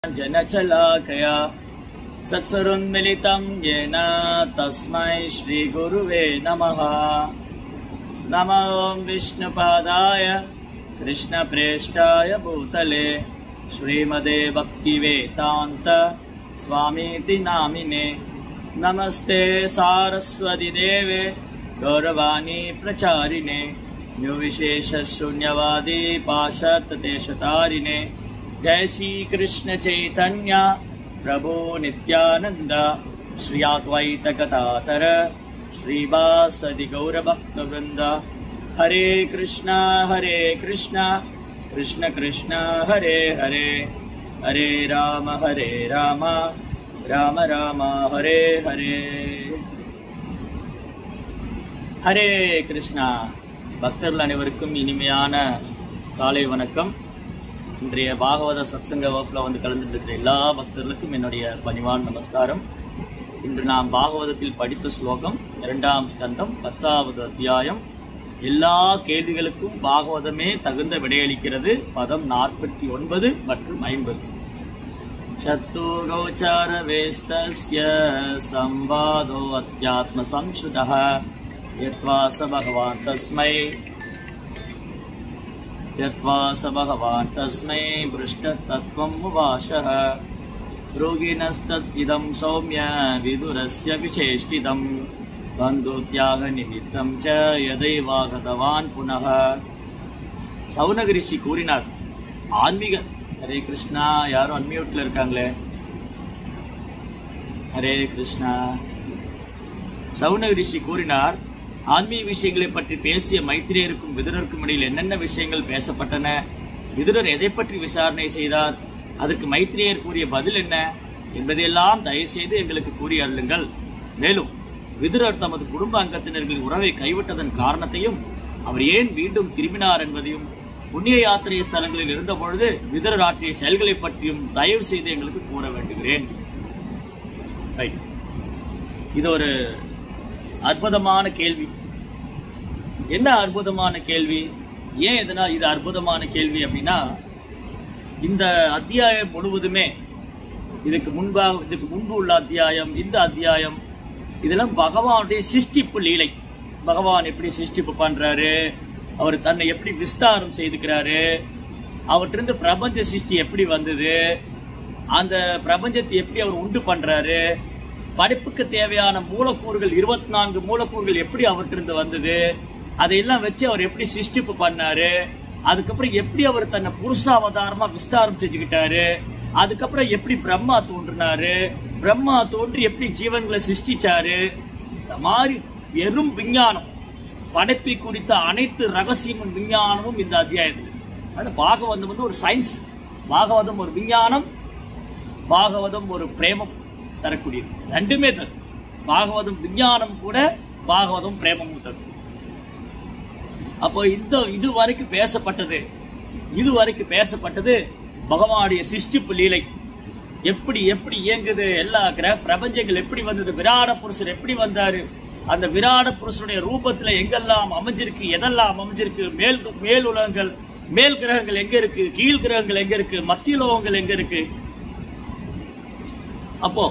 जनचलाकया सत्सरुन्मिलितं येन तस्मै श्रीगुरुवे नमः नमो विष्णुपादाय कृष्णप्रेष्ठाय भूतले श्रीमदे भक्तिवेदान्त स्वामीति नामिने नमस्ते सारस्वतिदेवे गौरवाणी प्रचारिणे न्युविशेषशून्यवादी पाशतदेशतारिणे जय श्री कृष्ण चैतन्य प्रभु नित्यानंद श्री अद्वैत कथातर श्रीवासदि गौरभक्तवृंद हरे कृष्ण हरे कृष्ण कृष्ण कृष्ण हरे हरे हरे राम हरे राम राम राम हरे हरे ஹரே கிருஷ்ணா பக்தர்கள் அனைவருக்கும் இனிமையான காலை வணக்கம் இன்றைய பாகவத சத்சங்க வகுப்பில் வந்து கலந்துட்டு இருக்கிற எல்லா பக்தர்களுக்கும் என்னுடைய பணிவான நமஸ்காரம் இன்று நாம் பாகவதத்தில் படித்த ஸ்லோகம் இரண்டாம் ஸ்கந்தம் பத்தாவது அத்தியாயம் எல்லா கேள்விகளுக்கும் பாகவதமே தகுந்த விடையளிக்கிறது பதம் நாற்பத்தி ஒன்பது மற்றும் ஐம்பது शत्रुगोचरवेस्तस्य संवादो अत्यात्मसंश्रुतः यत्वा स भगवान् तस्मै यत्वा स भगवान् तस्मै पृष्ठतत्त्वम् उवाशः रोगिणस्तद् सौम्य विदुरस्य विचेष्टितं बन्धुत्यागनिमित्तं च यदैवागतवान् पुनः சவுனகரிஷி கூறினார் ஆன்மீக ஹரே கிருஷ்ணா யாரும் அன்மியூட்ல இருக்காங்களே ஹரே கிருஷ்ணா சவுனகரிஷி கூறினார் ஆன்மீக விஷயங்களை பற்றி பேசிய மைத்திரேயருக்கும் விதுரருக்கும் இடையில் என்னென்ன விஷயங்கள் பேசப்பட்டன விதுரர் எதை பற்றி விசாரணை செய்தார் அதற்கு மைத்திரேயர் கூறிய பதில் என்ன என்பதையெல்லாம் தயவுசெய்து எங்களுக்கு கூறி அருளுங்கள் மேலும் விதுரர் தமது குடும்ப அங்கத்தினர்களின் உறவை கைவிட்டதன் காரணத்தையும் அவர் ஏன் மீண்டும் திரும்பினார் என்பதையும் புண்ணிய யாத்திரை ஸ்தலங்களில் இருந்தபொழுது விதுரர் ஆற்றிய செயல்களை பற்றியும் தயவு செய்து எங்களுக்கு கூற வேண்டுகிறேன் Right. இது ஒரு அற்புதமான கேள்வி என்ன அற்புதமான கேள்வி ஏன் இதனால் இது அற்புதமான கேள்வி அப்படின்னா இந்த அத்தியாயம் முழுவதுமே இதுக்கு முன்பாக இதுக்கு முன்பு உள்ள அத்தியாயம் இந்த அத்தியாயம் இதெல்லாம் பகவானுடைய சிருஷ்டிப்பு லீலை பகவான் எப்படி சிருஷ்டிப்பு பண்றாரு அவர் தன்னை எப்படி விஸ்தாரம் செய்துக்கிறாரு அவற்றிருந்து பிரபஞ்ச சிருஷ்டி எப்படி வந்தது அந்த பிரபஞ்சத்தை எப்படி அவர் உண்டு பண்றாரு படைப்புக்கு தேவையான மூலக்கூறுகள் இருபத்தி நான்கு மூலக்கூறுகள் எப்படி அவற்றிருந்து வந்தது அதையெல்லாம் வச்சு அவர் எப்படி சிருஷ்டிப்பு பண்ணாரு அதுக்கப்புறம் எப்படி அவர் தன்னை புருஷாவதாரமா விஸ்தாரம் செஞ்சுக்கிட்டாரு அதுக்கப்புறம் எப்படி பிரம்மா தோன்றினாரு பிரம்மா தோன்றி எப்படி ஜீவன்களை சிருஷ்டிச்சாரு இந்த மாதிரி வெறும் விஞ்ஞானம் படைப்பை குறித்த அனைத்து ரகசியமும் விஞ்ஞானமும் இந்த அத்தியாயத்தில் அது பாகவதம் வந்து ஒரு சயின்ஸ் பாகவதம் ஒரு விஞ்ஞானம் பாகவதம் ஒரு பிரேமம் தரக்கூடியது ரெண்டுமே தரும் பாகவதம் விஞ்ஞானம் கூட பாகவதம் பிரேமமும் தரும் அப்போ இந்த இது வரைக்கும் பேசப்பட்டது இது வரைக்கும் பேசப்பட்டது பகவானுடைய சிருஷ்டிப்பு லீலை எப்படி எப்படி இயங்குது எல்லா கிரக பிரபஞ்சங்கள் எப்படி வந்தது விராட புருஷர் எப்படி வந்தாரு அந்த விராட புருஷனுடைய ரூபத்துல எங்கெல்லாம் அமைஞ்சிருக்கு எதெல்லாம் அமைஞ்சிருக்கு மேல் மேல் உலகங்கள் மேல் கிரகங்கள் எங்க இருக்கு கீழ் கிரகங்கள் எங்க இருக்கு மத்திய லோகங்கள் எங்க இருக்கு அப்போ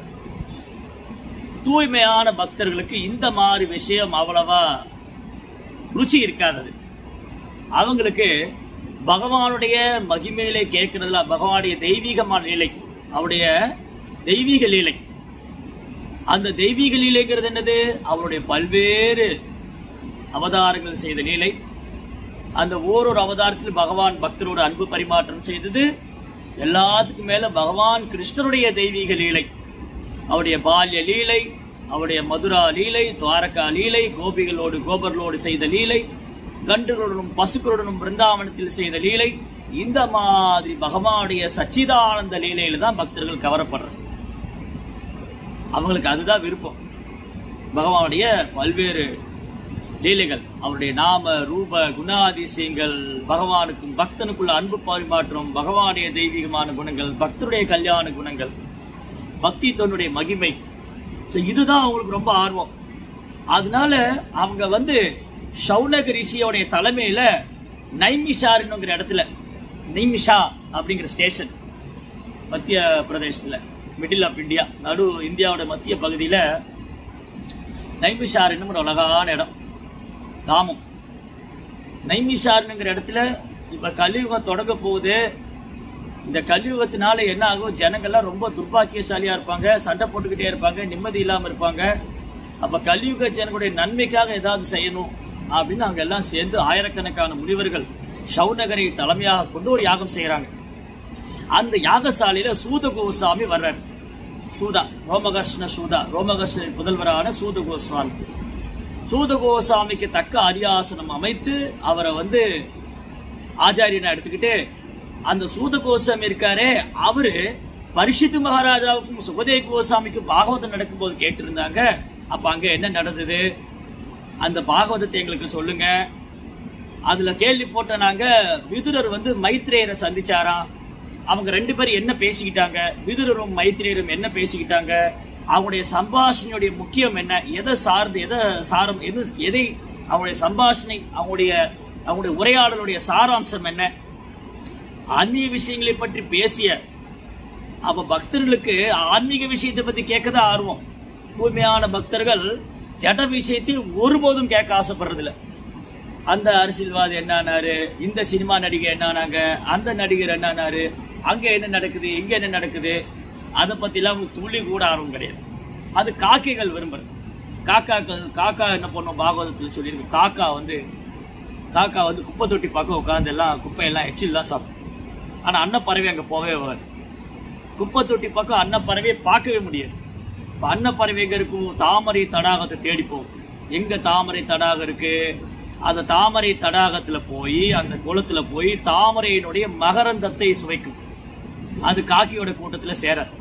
தூய்மையான பக்தர்களுக்கு இந்த மாதிரி விஷயம் அவ்வளவா ருச்சி இருக்காதது அவங்களுக்கு பகவானுடைய மகிமையிலே கேட்கறதுல பகவானுடைய தெய்வீகமான நிலை அவருடைய தெய்வீக லீலை அந்த தெய்வீக லீலைங்கிறது என்னது அவருடைய பல்வேறு அவதாரங்கள் செய்த லீலை அந்த ஓரொரு அவதாரத்தில் பகவான் பக்தரோட அன்பு பரிமாற்றம் செய்தது எல்லாத்துக்கும் மேல பகவான் கிருஷ்ணருடைய தெய்வீக லீலை அவருடைய பால்ய லீலை அவருடைய மதுரா லீலை துவாரகா லீலை கோபிகளோடு கோபர்களோடு செய்த லீலை கண்டுகளுடனும் பசுக்களுடனும் பிருந்தாவனத்தில் செய்த லீலை இந்த மாதிரி பகவானுடைய சச்சிதானந்த லீலையில தான் பக்தர்கள் கவரப்படுறாங்க அவங்களுக்கு அதுதான் விருப்பம் பகவானுடைய பல்வேறு லீலைகள் அவருடைய நாம ரூப குணாதிசயங்கள் பகவானுக்கும் பக்தனுக்குள்ள அன்பு பரிமாற்றம் பகவானுடைய தெய்வீகமான குணங்கள் பக்தருடைய கல்யாண குணங்கள் பக்தி தன்னுடைய மகிமை ஸோ இதுதான் அவங்களுக்கு ரொம்ப ஆர்வம் அதனால அவங்க வந்து ஷவுனக ரிஷியோடைய தலைமையில நைமிஷாருங்கிற இடத்துல நைமிஷா அப்படிங்கிற ஸ்டேஷன் மத்திய பிரதேசத்துல மிடில் ஆஃப் இந்தியா நடு இந்தியாவோட மத்திய பகுதியில நைமிஷார் என்னும் ஒரு அழகான இடம் தாமம் நைமிஷார்னுங்கிற இடத்துல இப்ப கலியுகம் தொடங்க போகுது இந்த கலியுகத்தினால என்ன ஆகும் ஜனங்கள்லாம் ரொம்ப துர்பாக்கியசாலியா இருப்பாங்க சண்டை போட்டுக்கிட்டே இருப்பாங்க நிம்மதி இல்லாம இருப்பாங்க அப்ப கலியுக ஜனங்களுடைய நன்மைக்காக ஏதாவது செய்யணும் அப்படின்னு அவங்க எல்லாம் சேர்ந்து ஆயிரக்கணக்கான முனிவர்கள் ஷவுநகரை தலைமையாக கொண்டு ஒரு யாகம் செய்யறாங்க அந்த யாகசாலையில சூத கோசாமி வர்றார் சூதா ரோமகர்ஷ்ண சூதா ரோமகர்ஷ்ண புதல்வரான சூத கோஸ்வாமி சூத கோசாமிக்கு தக்க அரியாசனம் அமைத்து அவரை வந்து ஆச்சாரியனை எடுத்துக்கிட்டு அந்த சூத கோசாமி இருக்காரே அவரு பரிஷித்து மகாராஜாவுக்கும் சுகதே கோசாமிக்கும் பாகவதம் நடக்கும்போது கேட்டிருந்தாங்க அப்ப அங்க என்ன நடந்தது அந்த பாகவதத்தை எங்களுக்கு சொல்லுங்க அதுல கேள்வி போட்ட நாங்க விதுரர் வந்து மைத்ரேயரை சந்திச்சாராம் அவங்க ரெண்டு பேரும் என்ன பேசிக்கிட்டாங்க விதுரரும் மைத்ரேயரும் என்ன பேசிக்கிட்டாங்க அவங்களுடைய சம்பாஷணையுடைய முக்கியம் என்ன எதை சார்ந்து எதை சாரம் எது எதை அவங்களுடைய சம்பாஷணை அவங்களுடைய அவங்களுடைய உரையாடலுடைய சாராம்சம் என்ன ஆன்மீக விஷயங்களை பற்றி பேசிய அப்ப பக்தர்களுக்கு ஆன்மீக விஷயத்தை பத்தி கேட்கதான் ஆர்வம் தூய்மையான பக்தர்கள் ஜட விஷயத்தை ஒருபோதும் கேட்க ஆசைப்படுறதில்ல அந்த அரசியல்வாதி என்னானாரு இந்த சினிமா நடிகை என்னானாங்க அந்த நடிகர் என்னானாரு அங்க என்ன நடக்குது இங்க என்ன நடக்குது அதை பத்திலாம் அவங்களுக்கு துளி கூட ஆர்வம் கிடையாது அது காக்கைகள் விரும்புறது காக்காக்கள் காக்கா என்ன பண்ணும் பாகவதத்தில் சொல்லியிருக்கு காக்கா வந்து காக்கா வந்து குப்பை தொட்டி பக்கம் உட்காந்து எல்லாம் குப்பையெல்லாம் எச்சில்லாம் சாப்பிடும் ஆனா அன்னப்பறவை அங்க போகவே வராது குப்பை தொட்டி பக்கம் அன்னப்பறவையை பார்க்கவே முடியாது இப்ப அன்னப்பறவை எங்க இருக்கும் தாமரை தடாகத்தை தேடி போகும் எங்க தாமரை தடாகம் இருக்கு அந்த தாமரை தடாகத்துல போய் அந்த குளத்துல போய் தாமரையினுடைய மகரந்தத்தை சுவைக்கும் அது காக்கியோட கூட்டத்துல சேராது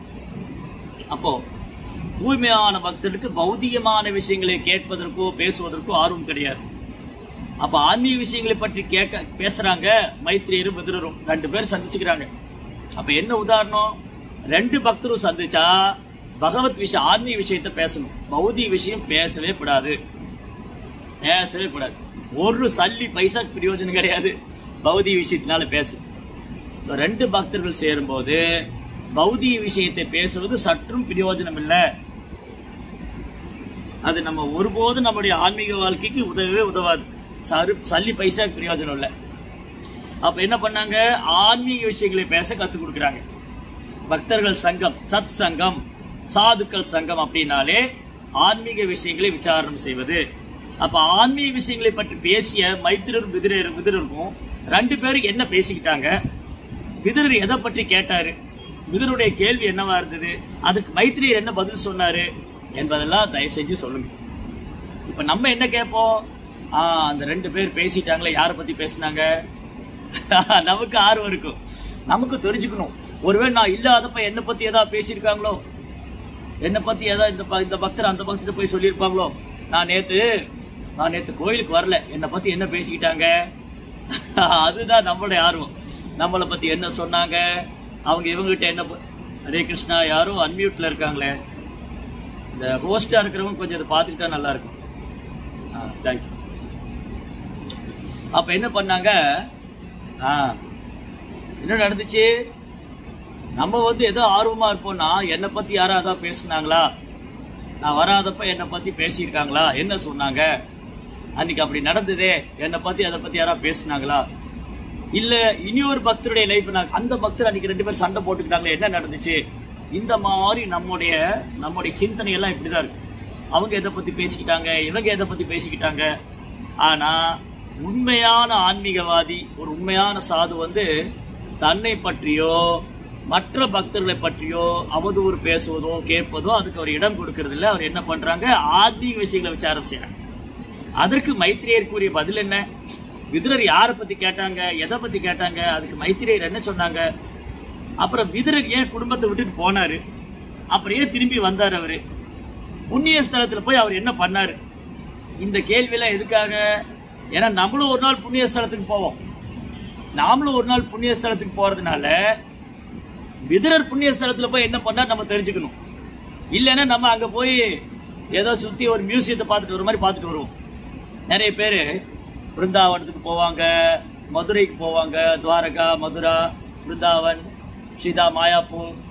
அப்போ தூய்மையான பக்தருக்கு பௌதிகமான விஷயங்களை கேட்பதற்கோ பேசுவதற்கோ ஆர்வம் கிடையாது அப்ப ஆன்மீக விஷயங்களை பற்றி கேட்க பேசுறாங்க மைத்ரேயரும் விதுரரும் ரெண்டு பேர் சந்திச்சுக்கிறாங்க அப்ப என்ன உதாரணம் ரெண்டு பக்தரும் சந்திச்சா பகவத் விஷயம் ஆன்மீக விஷயத்தை பேசணும் பௌதிக விஷயம் பேசவே கூடாது பேசவே கூடாது ஒரு சல்லி பைசா பிரயோஜனம் கிடையாது பௌதிக விஷயத்தினால பேசு ஸோ ரெண்டு பக்தர்கள் சேரும்போது பௌதிக விஷயத்தை பேசுவது சற்றும் பிரயோஜனம் இல்லை அது நம்ம ஒருபோதும் நம்முடைய ஆன்மீக வாழ்க்கைக்கு உதவவே உதவாது சரு சல்லி பைசா பிரயோஜனம் இல்லை அப்ப என்ன பண்ணாங்க ஆன்மீக விஷயங்களை பேச கத்துக் கொடுக்குறாங்க பக்தர்கள் சங்கம் சத் சங்கம் சாதுக்கள் சங்கம் அப்படின்னாலே ஆன்மீக விஷயங்களை விசாரணம் செய்வது அப்ப ஆன்மீக விஷயங்களை பற்றி பேசிய மைத்திரர் விதிரர் விதிரருக்கும் ரெண்டு பேரும் என்ன பேசிக்கிட்டாங்க விதுரர் எதை பற்றி கேட்டாரு விதுருடைய கேள்வி என்னவா இருந்தது அதுக்கு மைத்திரியர் என்ன பதில் சொன்னாரு என்பதெல்லாம் தயவு செஞ்சு சொல்லுங்க இப்ப நம்ம என்ன கேட்போம் ஆ அந்த ரெண்டு பேர் பேசிட்டாங்களே யாரை பத்தி பேசினாங்க நமக்கு ஆர்வம் இருக்கும் நமக்கு தெரிஞ்சுக்கணும் ஒருவேளை நான் இல்லாதப்ப என்னை பத்தி ஏதாவது பேசியிருக்காங்களோ என்னை பத்தி ஏதாவது இந்த ப- இந்த பக்தர் அந்த பக்தர் போய் சொல்லியிருப்பாங்களோ நான் நேத்து நான் நேத்து கோயிலுக்கு வரல என்னை பத்தி என்ன பேசிக்கிட்டாங்க அதுதான் நம்மளுடைய ஆர்வம் நம்மளை பத்தி என்ன சொன்னாங்க அவங்க இவங்ககிட்ட என்ன ப- ஹரே கிருஷ்ணா யாரும் அன்மியூட்ல இருக்காங்களே இந்த ஹோஸ்டா இருக்கிறவங்க கொஞ்சம் இதை பார்த்துக்கிட்டா நல்லா இருக்கும் தேங்க்யூ அப்ப என்ன பண்ணாங்க ஆ, என்ன நடந்துச்சு நம்ம வந்து ஏதோ ஆர்வமா இருப்போம்னா என்னை பத்தி யாராவது ஏதாவது பேசுனாங்களா நான் வராதப்ப என்னை பத்தி பேசியிருக்காங்களா என்ன சொன்னாங்க அன்னைக்கு அப்படி நடந்ததே என்னை பத்தி அதை பத்தி யாராவது பேசுனாங்களா இல்ல இனி ஒரு பக்தருடைய லைஃப் நான் அந்த பக்தர் அன்னைக்கு ரெண்டு பேரும் சண்டை போட்டுக்கிட்டாங்களே என்ன நடந்துச்சு இந்த மாதிரி நம்முடைய நம்முடைய சிந்தனை எல்லாம் இப்படிதான் இருக்கு அவங்க எதை பத்தி பேசிக்கிட்டாங்க இவங்க எதை பத்தி பேசிக்கிட்டாங்க ஆனா உண்மையான ஆன்மீகவாதி ஒரு உண்மையான சாது வந்து தன்னை பற்றியோ மற்ற பக்தர்களை பற்றியோ அவதூறு பேசுவதோ கேட்பதோ அதுக்கு அவர் இடம் கொடுக்கறது இல்ல அவர் என்ன பண்றாங்க ஆன்மீக விஷயங்களை விசாரம் செய்யறாங்க அதற்கு மைத்திரேயர் கூறிய பதில் என்ன விதுரர் யாரை பத்தி கேட்டாங்க எதை பத்தி கேட்டாங்க அதுக்கு மைத்திரேயர் என்ன சொன்னாங்க அப்புறம் விதுரர் ஏன் குடும்பத்தை விட்டுட்டு போனாரு அப்புறம் ஏன் திரும்பி வந்தார் அவரு புண்ணிய ஸ்தலத்துல போய் அவர் என்ன பண்ணாரு இந்த கேள்வியெல்லாம் எதுக்காக ஏன்னா நம்மளும் ஒரு நாள் புண்ணிய ஸ்தலத்துக்கு போவோம் நாமளும் ஒரு நாள் புண்ணிய ஸ்தலத்துக்கு போறதுனால விதுரர் புண்ணிய ஸ்தலத்துல போய் என்ன பண்ணார் நம்ம தெரிஞ்சுக்கணும் இல்லைன்னா நம்ம அங்க போய் ஏதோ சுத்தி ஒரு மியூசியத்தை பார்த்துட்டு வர மாதிரி பார்த்துட்டு வருவோம் நிறைய பேர் பிருந்தாவனத்துக்கு போவாங்க மதுரைக்கு போவாங்க துவாரகா மதுரா பிருந்தாவன் சீதா மாயாப்பூர்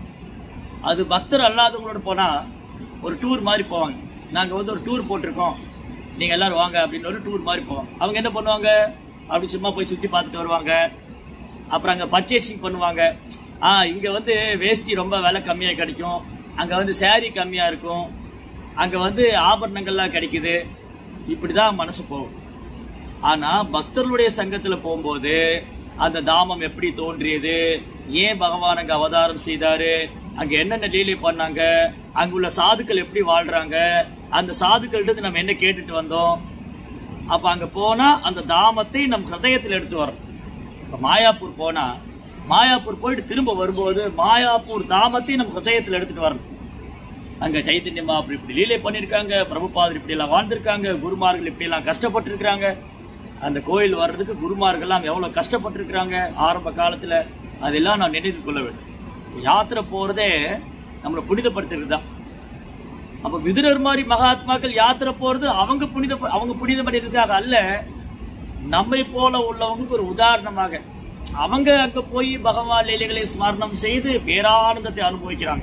அது பக்தர் அல்லாதவங்களோட போனா ஒரு டூர் மாதிரி போவாங்க நாங்க வந்து ஒரு டூர் போட்டிருக்கோம் நீங்க எல்லாரும் வாங்க அப்படின்னு ஒரு டூர் மாதிரி போவாங்க அவங்க என்ன பண்ணுவாங்க அப்படி சும்மா போய் சுத்தி பார்த்துட்டு வருவாங்க அப்புறம் அங்க பர்ச்சேசிங் பண்ணுவாங்க ஆ இங்க வந்து வேஷ்டி ரொம்ப விலை கம்மியா கிடைக்கும் அங்க வந்து saree கம்மியா இருக்கும் அங்க வந்து ஆபரணங்கள்லாம் கிடைக்குது இப்படிதான் மனசு போகும் ஆனா பக்தர்களுடைய சங்கத்துல போகும்போது அந்த தாமம் எப்படி தோன்றியது ஏன் பகவான் அங்க அவதாரம் செய்தாரு அங்க என்னென்ன லீலை பண்ணாங்க அங்க உள்ள சாதுக்கள் எப்படி வாழ்றாங்க அந்த சாதுக்கள்கிட்ட நம்ம என்ன கேட்டுட்டு வந்தோம் அப்ப அங்க போனா அந்த தாமத்தை நம் ஹிருதயத்தில் எடுத்து வரோம் இப்ப மாயாப்பூர் போனா மாயாப்பூர் போயிட்டு திரும்ப வரும்போது மாயாப்பூர் தாமத்தை நம்ம ஹிருதயத்தில் எடுத்துட்டு வரணும் அங்க சைத்தன்ய மகாபுரி இப்படி லீலை பண்ணியிருக்காங்க பிரபுபாதர் இப்படி எல்லாம் வாழ்ந்திருக்காங்க குருமார்கள் இப்படி எல்லாம் கஷ்டப்பட்டிருக்காங்க அந்த கோயில் வர்றதுக்கு குருமார்கள்லாம் எவ்வளவு கஷ்டப்பட்டிருக்காங்க ஆரம்ப காலத்துல அதெல்லாம் நான் நினைத்து கொள்ள வேண்டும் யாத்திரை போறதே நம்மளை புனிதப்படுத்துறது தான் அப்ப விதுரர் மாதிரி மகாத்மாக்கள் யாத்திரை போறது அவங்க புனித அவங்க புனிதப்படுறதுக்காக அல்ல நம்மை போல உள்ளவங்களுக்கு ஒரு உதாரணமாக அவங்க அங்க போய் பகவான் லீலைகளை ஸ்மரணம் செய்து பேரானந்தத்தை அனுபவிக்கிறாங்க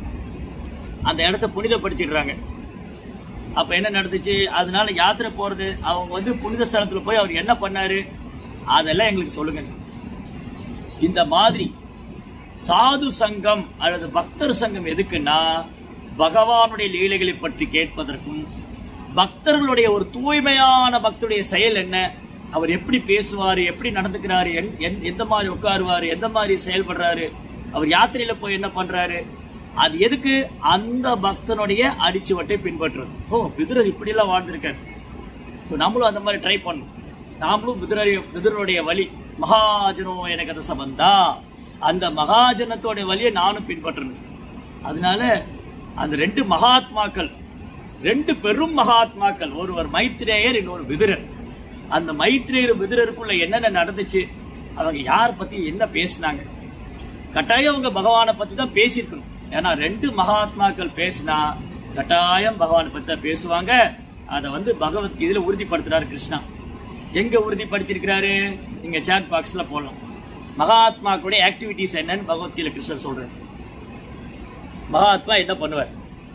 அந்த இடத்த புனிதப்படுத்திடுறாங்க அப்ப என்ன நடந்துச்சு அதனால யாத்திரை போறது அவங்க வந்து புனித ஸ்தலத்துல போய் அவர் என்ன பண்ணாரு அதெல்லாம் எங்களுக்கு சொல்லுங்க இந்த மாதிரி சாது சங்கம் அல்லது பக்தர் சங்கம் எதுக்குன்னா பகவானுடைய லீலைகளை பற்றி கேட்பதற்கும் பக்தர்களுடைய ஒரு தூய்மையான பக்தருடைய செயல் என்ன அவர் எப்படி பேசுவாரு எப்படி நடந்துக்கிறாரு என்- என்- எந்த மாதிரி உட்காருவாரு எந்த மாதிரி செயல்படுறாரு அவர் யாத்திரையில போய் என்ன பண்றாரு அது எதுக்கு அந்த பக்தனுடைய அடிச்சுவட்டை பின்பற்றுறது ஓ விதுரர் இப்படி எல்லாம் வாழ்ந்திருக்காரு ஸோ நம்மளும் அந்த மாதிரி ட்ரை பண்ணணும் நாமளும் விதுரரி விதுரனுடைய வழி மகாஜனோ எனக்கு அது சம்பந்தா அந்த மகாஜனத்தோட வழியை நானும் பின்பற்றணும் அதனால அந்த ரெண்டு மகாத்மாக்கள் ரெண்டு பெரும் மகாத்மாக்கள் ஒருவர் மைத்ரேயர் இன்னொரு விதுரர் அந்த மைத்ரேயர் விதுரருக்குள்ள என்னென்ன நடந்துச்சு அவங்க யார் பத்தி என்ன பேசினாங்க கட்டாயம் அவங்க பகவானை பத்தி தான் பேசியிருக்கணும் ஏன்னா ரெண்டு மகாத்மாக்கள் பேசினா கட்டாயம் பகவானை பத்தி தான் பேசுவாங்க அதை வந்து பகவத்கீதையில உறுதிப்படுத்துறாரு கிருஷ்ணா எங்க உறுதிப்படுத்தியிருக்கிறாரு நீங்க சாட் பாக்ஸ்ல போடலாம் மகாத்மாக்களுடைய ஆக்டிவிட்டிஸ் என்னன்னு பகவத்கீதை கிருஷ்ணர் சொல்றாரு மகாத்மா என்ன பண்ணுவார்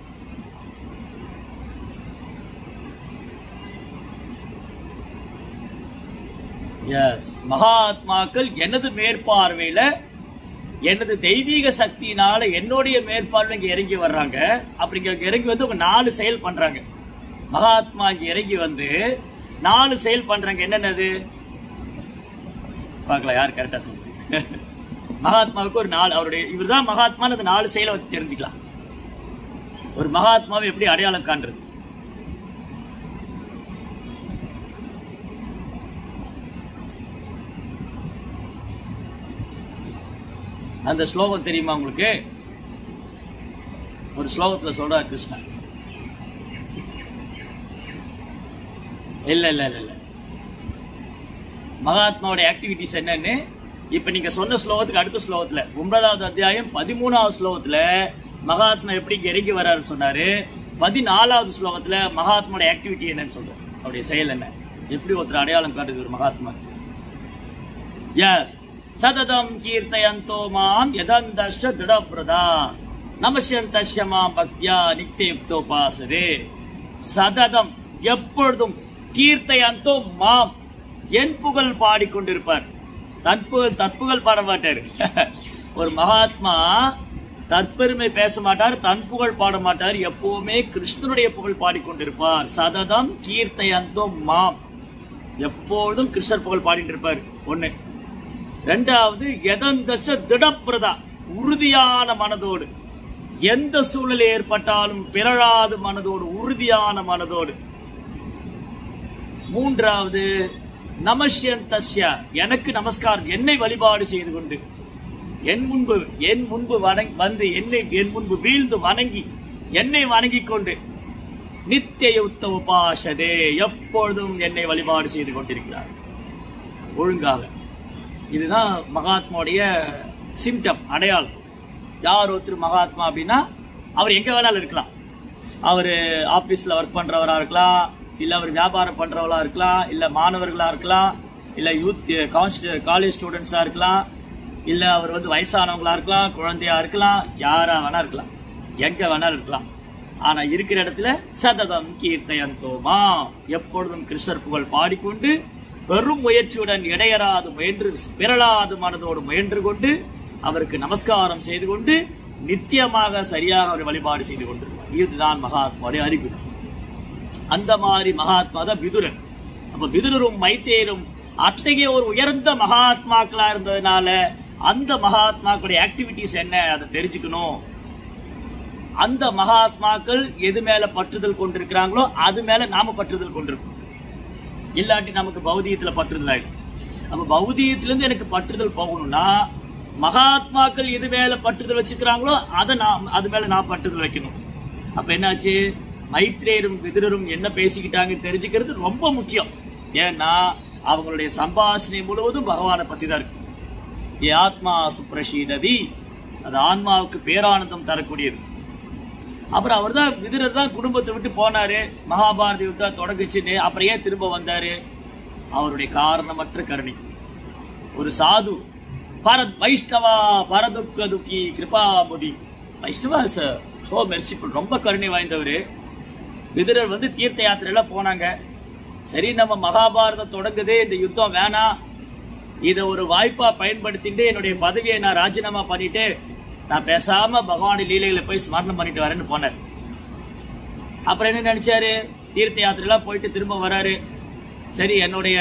எஸ் மகாத்மாக்கள் எனது மேற்பார்வையில எனது தெய்வீக சக்தியினால என்னுடைய மேற்பார்வை இங்க இறங்கி வர்றாங்க அப்படி இங்க இறங்கி வந்து அவங்க நாலு செயல் பண்றாங்க மகாத்மா இங்க இறங்கி வந்து நாலு செயல் பண்றாங்க என்னென்னது பார்க்கலாம் யார் கரெக்டா சொல்லுங்க மகாத்மாவுக்கு ஒரு நாலு அவருடைய இவர்தான் மகாத்மான்னு அந்த நாலு செயலை வச்சு தெரிஞ்சுக்கலாம் ஒரு மகாத்மாவை எப்படி அடையாளம் காண்றது அந்த ஸ்லோகம் தெரியுமா உங்களுக்கு ஒரு ஸ்லோகத்துல சொல்றார் கிருஷ்ணா இல்ல இல்ல இல்ல இல்ல மகாத்மாவோட ஆக்டிவிட்டிஸ் என்னன்னு இப்ப நீங்க சொன்ன ஸ்லோகத்துக்கு அடுத்த ஸ்லோகத்துல ஒன்பதாவது அத்தியாயம் பதிமூணாவது ஸ்லோகத்துல மகாத்மா எப்படி இங்க இறங்கி வர்றாருன்னு சொன்னாரு பதினாலாவது ஸ்லோகத்துல மகாத்மாவோட ஆக்டிவிட்டி என்னன்னு சொல்றோம் அவருடைய செயல் என்ன எப்படி ஒருத்தர் அடையாளம் காட்டுது ஒரு மகாத்மா எஸ் சததம் கீர்த்தயந்தோ மாம் யதந்தஷ திருடபிரதா நமசந்தஷ்ய மாம் பக்தியா நித்தியுக்தோபாசரே சததம் எப்பொழுதும் கீர்த்தயந்தோ மாம் என் புகழ் பாடிக்கொண்டிருப்பார் தற்புகழ் தற்புகழ் பாட மாட்டார் ஒரு மகாத்மா தற்பெருமை பேச மாட்டார் தன் புகழ் பாட மாட்டார் எப்பவுமே கிருஷ்ணனுடைய புகழ் பாடிக்கொண்டிருப்பார் சததம் கீர்த்தயந்தோ மாம் எப்பொழுதும் கிருஷ்ணர் புகழ் பாடிட்டு இருப்பார் ஒண்ணு ரெண்டாவது எதந்தச திடப்பிரதா உறுதியான மனதோடு எந்த சூழ்நிலை ஏற்பட்டாலும் பிறழாது மனதோடு உறுதியான மனதோடு மூன்றாவது நமஷ்யன் தஸ்யா எனக்கு நமஸ்காரம் என்னை வழிபாடு செய்து கொண்டு என் முன்பு என் முன்பு வணங்கி வந்து என்னை என் முன்பு வீழ்ந்து வணங்கி என்னை வணங்கிக் கொண்டு நித்திய யுத்த உபாசதே எப்பொழுதும் என்னை வழிபாடு செய்து கொண்டிருக்கிறார் ஒழுங்காக இதுதான் மகாத்மாவுடைய சிம்டம் அடையாளம் யார் ஒருத்தர் மகாத்மா அப்படின்னா அவர் எங்க வேணாலும் இருக்கலாம் அவர் ஆபீஸ்ல ஒர்க் பண்றவரா இருக்கலாம் இல்ல அவர் வியாபாரம் பண்றவரா இருக்கலாம் இல்ல மாணவர்களா இருக்கலாம் இல்ல யூத் காலேஜ் ஸ்டூடெண்ட்ஸா இருக்கலாம் இல்ல அவர் வந்து வயசானவங்களா இருக்கலாம் குழந்தையா இருக்கலாம் யாரா வேணா இருக்கலாம் எங்க வேணா இருக்கலாம் ஆனா இருக்கிற இடத்துல சததம் கீர்த்தயந்தோமா எப்பொழுதும் கிருஷ்ணர் புகழ் பாடிக்கொண்டு பெரும் முயற்சியுடன் இடையறாது முயன்று பிறளாது மனதோடு முயன்று கொண்டு அவருக்கு நமஸ்காரம் செய்து கொண்டு நித்தியமாக சரியாக அவர் வழிபாடு செய்து கொண்டிருப்பார் இதுதான் மகாத்மாவுடைய அறிகுறி அந்த மாதிரி மகாத்மா தான் விதுரன் அப்ப விதுரரும் மைத்தேரும் அத்தகைய ஒரு உயர்ந்த மகாத்மாக்களா இருந்ததுனால அந்த மகாத்மாக்களுடைய ஆக்டிவிட்டிஸ் என்ன அதை தெரிஞ்சுக்கணும் அந்த மகாத்மாக்கள் எது மேல பற்றுதல் கொண்டிருக்கிறாங்களோ அது மேல நாம பற்றுதல் கொண்டிருக்கோம் இல்லாட்டி நமக்கு பௌதியத்துல பற்றுதல் ஆயிடும் அப்ப பௌதியத்திலிருந்து எனக்கு பற்றுதல் போகணும்னா மகாத்மாக்கள் எது மேல பற்றுதல் வச்சுக்கிறாங்களோ அதை நான் அது மேல நான் பற்றுதல் வைக்கணும் அப்ப என்னாச்சு மைத்ரேயரும் விதுரரும் என்ன பேசிக்கிட்டாங்கன்னு தெரிஞ்சுக்கிறது ரொம்ப முக்கியம் ஏன்னா அவங்களுடைய சம்பாஷணை முழுவதும் பகவானை பத்தி தான் இருக்கு ஏ ஆத்மா சுப்ரஷீததி அது ஆன்மாவுக்கு பேரானந்தம் தரக்கூடியது அப்புறம் அவர் தான் விதுரர் தான் குடும்பத்தை விட்டு போனாரு மகாபாரத யுத்தம் தொடங்குச்சுன்னு அப்புறம் ஏன் திரும்ப வந்தாரு அவருடைய காரணமற்ற கருணை ஒரு சாது பரத் வைஷ்ணவா பரதுக்க துக்கி கிருபாமுதி வைஷ்ணவா சார் ஸோ மெர்சிஃபுல் ரொம்ப கருணை வாய்ந்தவர் விதுரர் வந்து தீர்த்த யாத்திரையில போனாங்க சரி நம்ம மகாபாரதம் தொடங்குது இந்த யுத்தம் வேணாம் இதை ஒரு வாய்ப்பா பயன்படுத்திட்டு என்னுடைய பதவியை நான் ராஜினாமா பண்ணிட்டு நான் பேசாம பகவானுடைய லீலைகளை போய் ஸ்மரணம் பண்ணிட்டு வரேன்னு போனார் அப்புறம் என்ன நினைச்சாரு தீர்த்த யாத்திரைலாம் போயிட்டு திரும்ப வராரு சரி என்னுடைய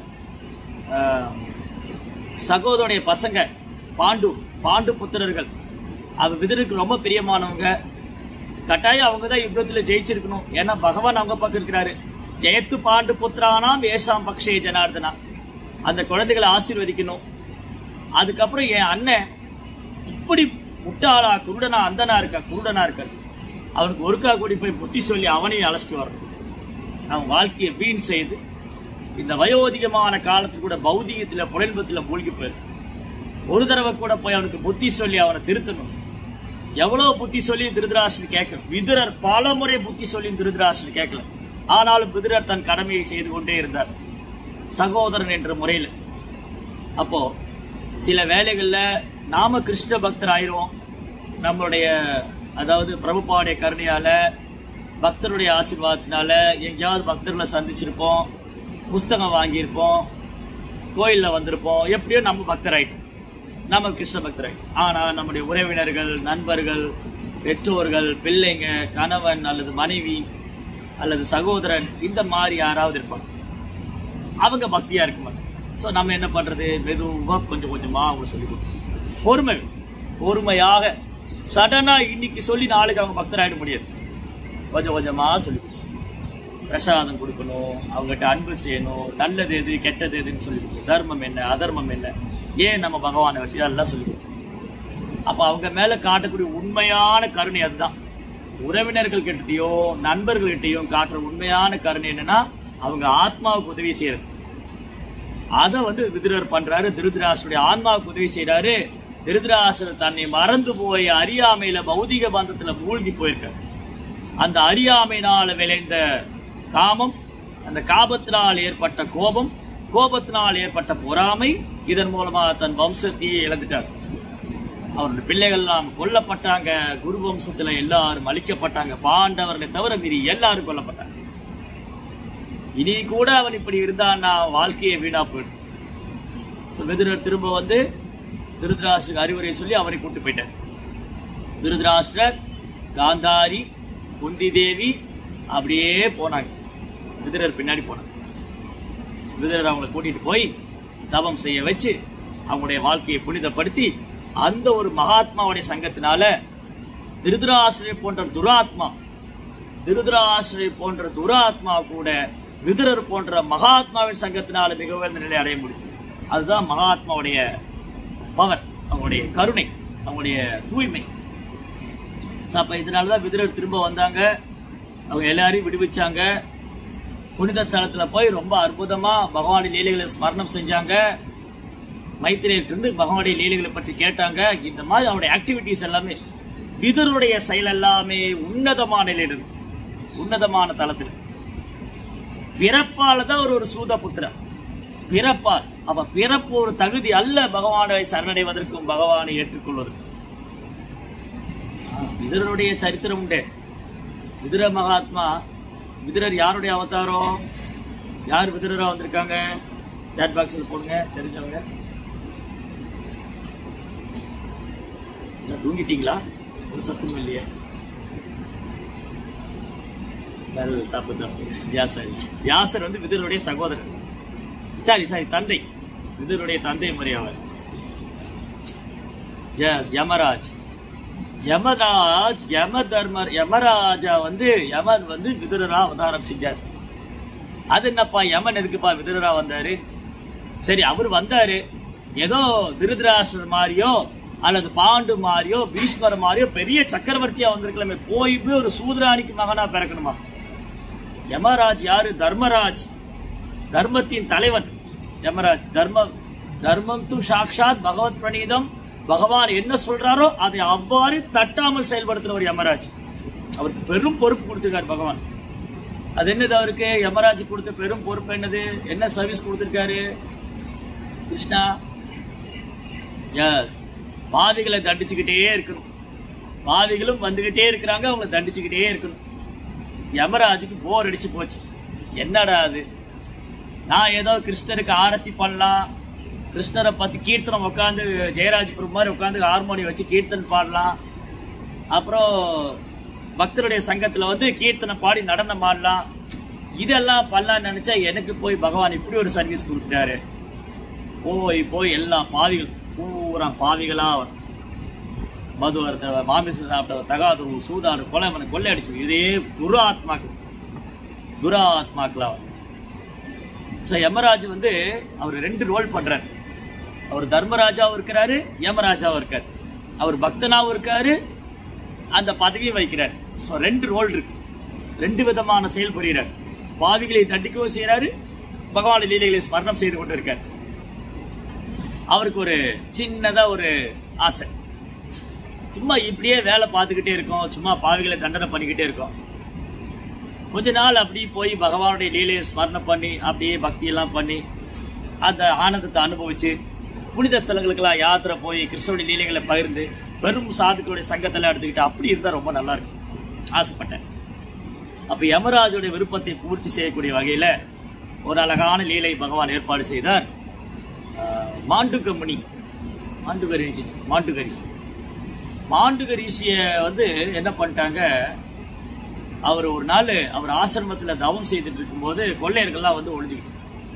ஆஹ், சகோதரனுடைய பசங்க பாண்டு பாண்டு புத்திரர்கள் அவ விதருக்கு ரொம்ப பிரியமானவங்க கட்டாயம் அவங்க தான் யுத்தத்துல ஜெயிச்சிருக்கணும் ஏன்னா பகவான் அவங்க பக்கம் இருக்கிறாரு ஜெயத்து பாண்டு புத்திரானாம் ஏஷாம் பக்ஷே ஜனார்தனா அந்த குழந்தைகளை ஆசீர்வதிக்கணும் அதுக்கப்புறம் என் அண்ணன் இப்படி முட்டாளா குருடனா அந்தனா இருக்கா குருடனா இருக்கா அவனுக்கு ஒருக்கா கூடி போய் புத்தி சொல்லி அவனையும் அலசிட்டு வரணும் அவன் வாழ்க்கையை வீண் செய்து இந்த வயோதிகமான காலத்துல கூட பௌதிகத்துல புலன்பத்துல மூழ்கி போயிரு ஒரு தடவை கூட போய் அவனுக்கு புத்தி சொல்லி அவனை திருத்தணும் எவ்வளவு புத்தி சொல்லி திருதராஷ்டிரன் கேட்கல விதுரர் பல முறை புத்தி சொல்லி திருதராஷ்டிரன் கேட்கல ஆனாலும் விதுரர் தன் கடமையை செய்து கொண்டே இருந்தார் சகோதரன் என்ற முறையில் அப்போ சில வேளைகள்ல நாம கிருஷ்ண பக்தர் ஆயிரும் நம்மளுடைய அதாவது பிரபுபாவுடைய கருணையால பக்தருடைய ஆசீர்வாதத்தினால எங்கேயாவது பக்தர்களை சந்திச்சிருப்போம் புஸ்தகம் வாங்கியிருப்போம் கோயில்ல வந்திருப்போம் எப்படியோ நம்ம பக்தர் ஆயிட்டோம் நம்ம கிருஷ்ண பக்தர் ஆயிட்டோம் ஆனா நம்முடைய உறவினர்கள் நண்பர்கள் பெற்றோர்கள் பிள்ளைங்க கணவன் அல்லது மனைவி அல்லது சகோதரன் இந்த மாதிரி யாராவது இருப்பாங்க அவங்க பக்தியா இருக்க மாட்டாங்க ஸோ நம்ம என்ன பண்றது மெதுவா கொஞ்சம் கொஞ்சமா அவங்க சொல்லி கொடுக்கணும் பொறுமை வேணும். பொறுமையாக சடனா இன்னைக்கு சொல்லி நாளைக்கு அவங்க பக்தராயிட முடியாது கொஞ்சம் கொஞ்சமா சொல்லி கொடுக்கணும். பிரசாதம் கொடுக்கணும் அவங்ககிட்ட அன்பு செய்யணும் நல்லது எது கெட்டது எதுன்னு சொல்லி கொடுக்கணும் தர்மம் என்ன அதர்மம் என்ன ஏன் நம்ம பகவானை வச்சு அதெல்லாம் சொல்லி கொடுக்கணும் அப்ப அவங்க மேல காட்டக்கூடிய உண்மையான கருணை அதுதான் உறவினர்கள் கிட்டயோ நண்பர்கள்கிட்டயோ காட்டுற உண்மையான கருணை என்னன்னா அவங்க ஆத்மாவுக்கு உதவி செய்யறது அதை வந்து விதுரர் பண்றாரு திருதராசனுடைய ஆன்மாவுக்கு உதவி செய்யறாரு திருதராசர் தன்னை மறந்து போய் அறியாமையில பௌதிக பந்தத்துல மூழ்கி போயிருக்காரு அந்த அறியாமையினால விளைந்த காமம் அந்த காபத்தினால் ஏற்பட்ட கோபம் கோபத்தினால் ஏற்பட்ட பொறாமை இதன் மூலமா தன் வம்சத்தையே இழந்துட்டார் அவருடைய பிள்ளைகள் எல்லாம் கொல்லப்பட்டாங்க குரு வம்சத்துல எல்லாரும் அழிக்கப்பட்டாங்க பாண்டவர்களை தவிர மீறி எல்லாரும் கொல்லப்பட்டாங்க இனி கூட அவன் இப்படி இருந்தான்னா வாழ்க்கையை வீணா போயிடும் So, விதுரர் திரும்ப வந்து திருதராஷ்டருக்கு அறிவுரை சொல்லி அவரை கூட்டு போயிட்டார் திருதராஷ்டிரர் காந்தாரி குந்தி தேவி அப்படியே போனாங்க விதுரர் பின்னாடி போனாங்க விதுரர் அவங்களை கூட்டிட்டு போய் தவம் செய்ய வச்சு அவங்களுடைய வாழ்க்கையை புனிதப்படுத்தி அந்த ஒரு மகாத்மாவுடைய சங்கத்தினால திருதராசிரியர் போன்ற துராத்மா திருதராசிரியர் போன்ற துராத்மா கூட விதுரர் போன்ற மகாத்மாவின் சங்கத்தினால மிக உயர்ந்த நிலை அடைய முடிச்சு அதுதான் மகாத்மாவுடைய பவர் அவங்களுடைய கருணை அவங்களுடைய தூய்மை ஸோ அப்போ இதனால தான் விதுரர் திரும்ப வந்தாங்க அவங்க எல்லாரையும் விடுவிச்சாங்க புனித ஸ்தலத்துல போய் ரொம்ப அற்புதமா பகவானுடைய லீலைகளை ஸ்மரணம் செஞ்சாங்க மைத்திரேயிலிருந்து பகவானுடைய லீலைகளை பற்றி கேட்டாங்க இந்த மாதிரி அவருடைய ஆக்டிவிட்டிஸ் எல்லாமே விதுருடைய செயல் எல்லாமே உன்னதமான நிலையில் இருக்கு உன்னதமான தளத்தில் பிறப்பால தான் ஒரு ஒரு சூத புத்திரன் பிறப்பால் அப்ப பிறப்பு ஒரு தகுதி அல்ல பகவானை சரணடைவதற்கும் பகவானை ஏற்றுக்கொள்வதற்கும் ஆ, விதுரருடைய சரித்திரம் உண்டு விதுர மகாத்மா விதுரர் யாருடைய அவதாரம் யார் விதுரரா வந்திருக்காங்க சாட் பாக்ஸில் போடுங்க தெரிஞ்சவங்க என்ன, தூங்கிட்டீங்களா ஒரு சத்தமும் இல்லையே வெல், தப்பு தப்பு வியாசர் வியாசர் வந்து விதுரருடைய சகோதரர் சரி சரி தந்தை விதுரருடைய தந்தை முறை அவர் எஸ் யமராஜ் யமராஜ் யம தர்மர் யமராஜா வந்து யமன் வந்து விதுரரா அவதாரம் செஞ்சார் அது என்னப்பா யமன் எதுக்குப்பா விதுரரா வந்தாரு சரி அவர் வந்தாரு ஏதோ திருதராஷ்டர் மாதிரியோ அல்லது பாண்டு மாதிரியோ பீஷ்மர் மாதிரியோ பெரிய சக்கரவர்த்தியா வந்திருக்கலாமே போய் போய் ஒரு சூதராணிக்கு மகனா பிறக்கணுமா யமராஜ் யாரு தர்மராஜ் தர்மத்தின் தலைவன் யமராஜ் தர்மம் தர்மம் து சாக்ஷாத் பகவத் பிரணீதம் பகவான் என்ன சொல்றாரோ அதை அவ்வாறு தட்டாமல் செயல்படுத்துற ஒரு யமராஜ் அவருக்கு பெரும் பொறுப்பு கொடுத்திருக்காரு பகவான் அது என்னது அவருக்கு யமராஜ் கொடுத்த பெரும் பொறுப்பு என்னது என்ன சர்வீஸ் கொடுத்திருக்காரு கிருஷ்ணா எஸ் பாவிகளை தண்டிச்சுக்கிட்டே இருக்கணும் பாவிகளும் வந்துகிட்டே இருக்கிறாங்க அவங்க தண்டிச்சுக்கிட்டே இருக்கணும் யமராஜுக்கு போர் அடிச்சு போச்சு என்னடா அது நான் ஏதோ கிருஷ்ணருக்கு ஆரத்தி பண்ணலாம் கிருஷ்ணரை பத்தி கீர்த்தனம் உட்காந்து ஜெயராஜ் பிரபு மாதிரி உட்காந்து ஹார்மோனியம் வச்சு கீர்த்தன் பாடலாம் அப்புறம் பக்தருடைய சங்கத்துல வந்து கீர்த்தனை பாடி நடனம் ஆடலாம் இதெல்லாம் பண்ணலாம்னு நினைச்சா எனக்கு போய் பகவான் இப்படி ஒரு சர்வீஸ் கொடுத்துட்டாரு போய் போய் எல்லா பாவிகள் பூரா பாவிகளா மது அருந்த மாமிசம் சாப்பிட்ட தகாது சூதாடு கொலை மன கொள்ளை அடிச்சு இதே துராத்மாக்கள் துராத்மாக்களா ஸோ யமராஜ் வந்து அவர் ரெண்டு ரோல் பண்றாரு அவர் தர்மராஜாவும் இருக்கிறாரு யமராஜாவும் இருக்காரு அவர் பக்தனாவும் இருக்காரு அந்த பதவியும் வைக்கிறார் ஸோ ரெண்டு ரோல் இருக்கு ரெண்டு விதமான செயல் புரிகிறார் பாவிகளை தண்டிக்கவும் செய்கிறாரு பகவான் லீலைகளை ஸ்மரணம் செய்து கொண்டு இருக்கார் அவருக்கு ஒரு சின்னதா ஒரு ஆசை சும்மா இப்படியே வேலை பார்த்துக்கிட்டே இருக்கோம் சும்மா பாவிகளை தண்டனை பண்ணிக்கிட்டே இருக்கோம் கொஞ்ச நாள் அப்படி போய் பகவானுடைய லீலையை ஸ்மரணம் பண்ணி அப்படியே பக்தியெல்லாம் பண்ணி அந்த ஆனந்தத்தை அனுபவிச்சு புனித ஸ்தலங்களுக்கெல்லாம் யாத்திரை போய் கிருஷ்ணனுடைய லீலைகளை பகிர்ந்து பெரும் சாதுக்களுடைய சங்கத்தெல்லாம் எடுத்துக்கிட்டு அப்படி இருந்தால் ரொம்ப நல்லா இருக்கும் ஆசைப்பட்டேன் அப்போ யமராஜுடைய விருப்பத்தை பூர்த்தி செய்யக்கூடிய வகையில் ஒரு அழகான லீலை பகவான் ஏற்பாடு செய்தார் ஆஹ், மாண்டுக முனி மாண்டுக ரிஷி மாண்டுக ரிஷி மாண்டுக ரிஷியை வந்து என்ன பண்ணிட்டாங்க அவர் ஒரு நாள் அவர் ஆசிரமத்துல தவம் செய்துட்டு இருக்கும்போது கொள்ளையர்கள்லாம் வந்து ஒழிஞ்சுக்கிட்டு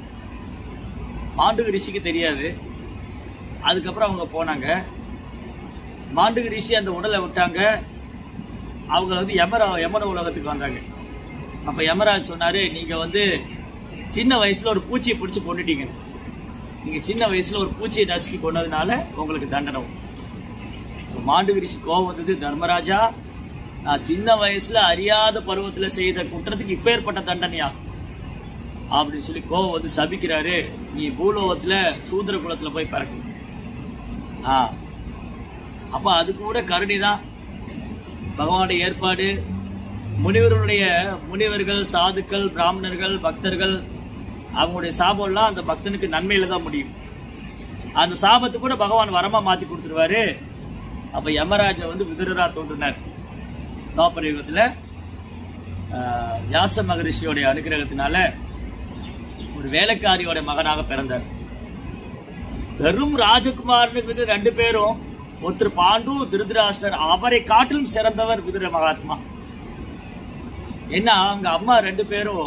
மாண்டுக ரிஷிக்கு தெரியாது அதுக்கப்புறம் அவங்க போனாங்க மாண்டுக ரிஷி அந்த உடலை விட்டாங்க அவங்க வந்து யமர யமர உலகத்துக்கு வந்தாங்க அப்ப யமராஜ் சொன்னாரு நீங்க வந்து சின்ன வயசுல ஒரு பூச்சியை பிடிச்சி கொண்டுட்டீங்க நீங்க சின்ன வயசுல ஒரு பூச்சியை நசுக்கி கொண்டதுனால உங்களுக்கு தண்டனை இப்ப மாண்டுக ரிஷி கோவம் வந்தது தர்மராஜா நான் சின்ன வயசுல அறியாத பருவத்துல செய்த குற்றத்துக்கு இப்பேற்பட்ட தண்டனையா அப்படின்னு சொல்லி கோவம் வந்து சபிக்கிறாரு நீ பூலோகத்துல சூத்திர குலத்துல போய் பிறக்கணும் ஆ அப்ப அது கூட கருணை தான் பகவானுடைய ஏற்பாடு முனிவர்களுடைய முனிவர்கள் சாதுக்கள் பிராமணர்கள் பக்தர்கள் அவங்களுடைய சாபம்லாம் அந்த பக்தனுக்கு நன்மையில தான் முடியும் அந்த சாபத்தை கூட பகவான் வரமா மாத்தி கொடுத்துருவாரு அப்ப யமராஜா வந்து விதுரரா தோன்றினார் தாப்பர யுகத்துல ஆஹ், வியாச மகரிஷியோடைய அனுகிரகத்தினால ஒரு வேலைக்காரியோட மகனாக பிறந்தார் பெரும் ராஜகுமாரனுக்கு வந்து ரெண்டு பேரும் ஒருத்தர் பாண்டு திருதராஷ்டர் அவரை காட்டிலும் சிறந்தவர் விதுர மகாத்மா என்ன அவங்க அம்மா ரெண்டு பேரும்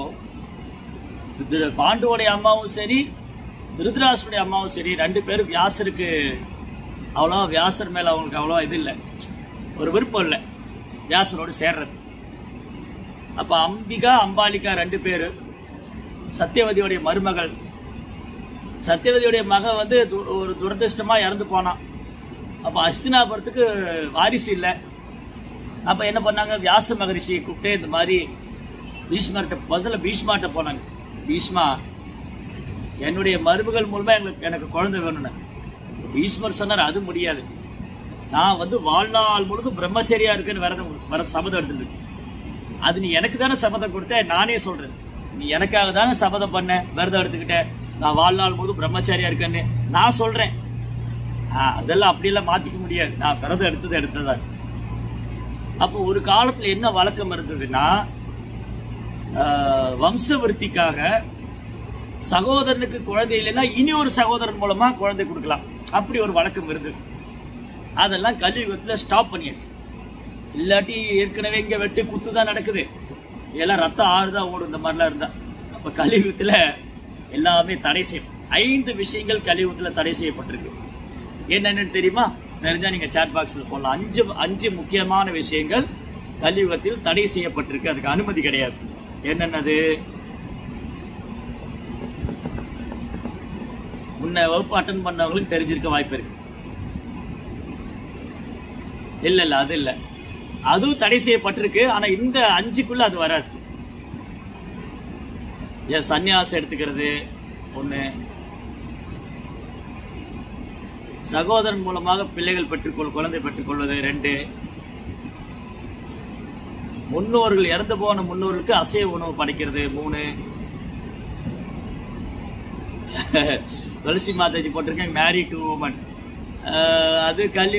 திரு பாண்டுவோடைய அம்மாவும் சரி திருதராஷ்டருடைய அம்மாவும் சரி ரெண்டு பேரும் வியாசருக்கு அவ்வளோ வியாசர் மேல அவங்களுக்கு அவ்வளோ இது இல்லை ஒரு விருப்பம் இல்லை வியாசரோடு சேர்றது அப்ப அம்பிகா அம்பாலிகா ரெண்டு பேரு சத்தியவதியோடைய மருமகள் சத்தியவதியோடைய மக வந்து து- ஒரு துரதிருஷ்டமா இறந்து போனான் அப்ப அஸ்தினாபுரத்துக்கு வாரிசு இல்லை அப்ப என்ன பண்ணாங்க வியாச மகரிஷியை கூப்பிட்டு இந்த மாதிரி பீஷ்மர்கிட்ட முதல்ல பீஷ்மாட்ட போனாங்க பீஷ்மா என்னுடைய மருமகள் மூலமா எங்களுக்கு எனக்கு குழந்தை வேணும்னு பீஷ்மர் சொன்னார் அது முடியாது நான் வந்து வாழ்நாள் முழுதும் பிரம்மச்சரியா இருக்குன்னு விரதம் வர சபதம் எடுத்துட்டு அது நீ எனக்கு தானே சபதம் கொடுத்த நானே சொல்றேன் நீ எனக்காக தானே சபதம் பண்ண விரதம் எடுத்துக்கிட்ட நான் வாழ்நாள் போது பிரம்மச்சாரியா இருக்கேன்னு நான் சொல்றேன் ஆ, அதெல்லாம் அப்படியெல்லாம் மாத்திக்க முடியாது நான் பிறந்து எடுத்தது எடுத்ததான் அப்போ ஒரு காலத்துல என்ன வழக்கம் இருந்ததுன்னா ஆஹ், வம்சவருத்திக்காக சகோதரனுக்கு குழந்தை இல்லைன்னா இனி ஒரு சகோதரன் மூலமா குழந்தை கொடுக்கலாம் அப்படி ஒரு வழக்கம் இருந்தது அதெல்லாம் கலியுகத்துல ஸ்டாப் பண்ணியாச்சு இல்லாட்டி ஏற்கனவே இங்க வெட்டு குத்து தான் நடக்குது எல்லாம் ரத்தம் ஆறுதா ஓடும் இந்த மாதிரிலாம் இருந்தா அப்ப கலியுகத்துல எல்லாமே தடை செய்யும் ஐந்து விஷயங்கள் கலியுகத்துல தடை செய்யப்பட்டிருக்கு என்னென்னு தெரியுமா தெரிஞ்சா நீங்க சாட் பாக்ஸ்ல போடலாம் அஞ்சு அஞ்சு முக்கியமான விஷயங்கள் கலியுகத்தில் தடை செய்யப்பட்டிருக்கு அதுக்கு அனுமதி கிடையாது என்னென்னது முன்ன வகுப்பு அட்டன் பண்ணவங்களுக்கு தெரிஞ்சிருக்க வாய்ப்பு இருக்கு இல்ல இல்ல அது இல்ல அதுவும் தடை செய்யப்பட்டிருக்கு ஆனா இந்த அஞ்சுக்குள்ள அது வராது ஏன் சந்நியாசம் எடுத்துக்கிறது ஒண்ணு சகோதரன் மூலமாக பிள்ளைகள் பெற்றுக்கொள் குழந்தை பெற்றுக்கொள்வது ரெண்டு முன்னோர்கள் இறந்து போன முன்னோர்களுக்கு அசைவ உணவு படைக்கிறது மூணு துளசி மாதாஜி போட்டிருக்கேன் மேரி டு உமன் அது கல்வி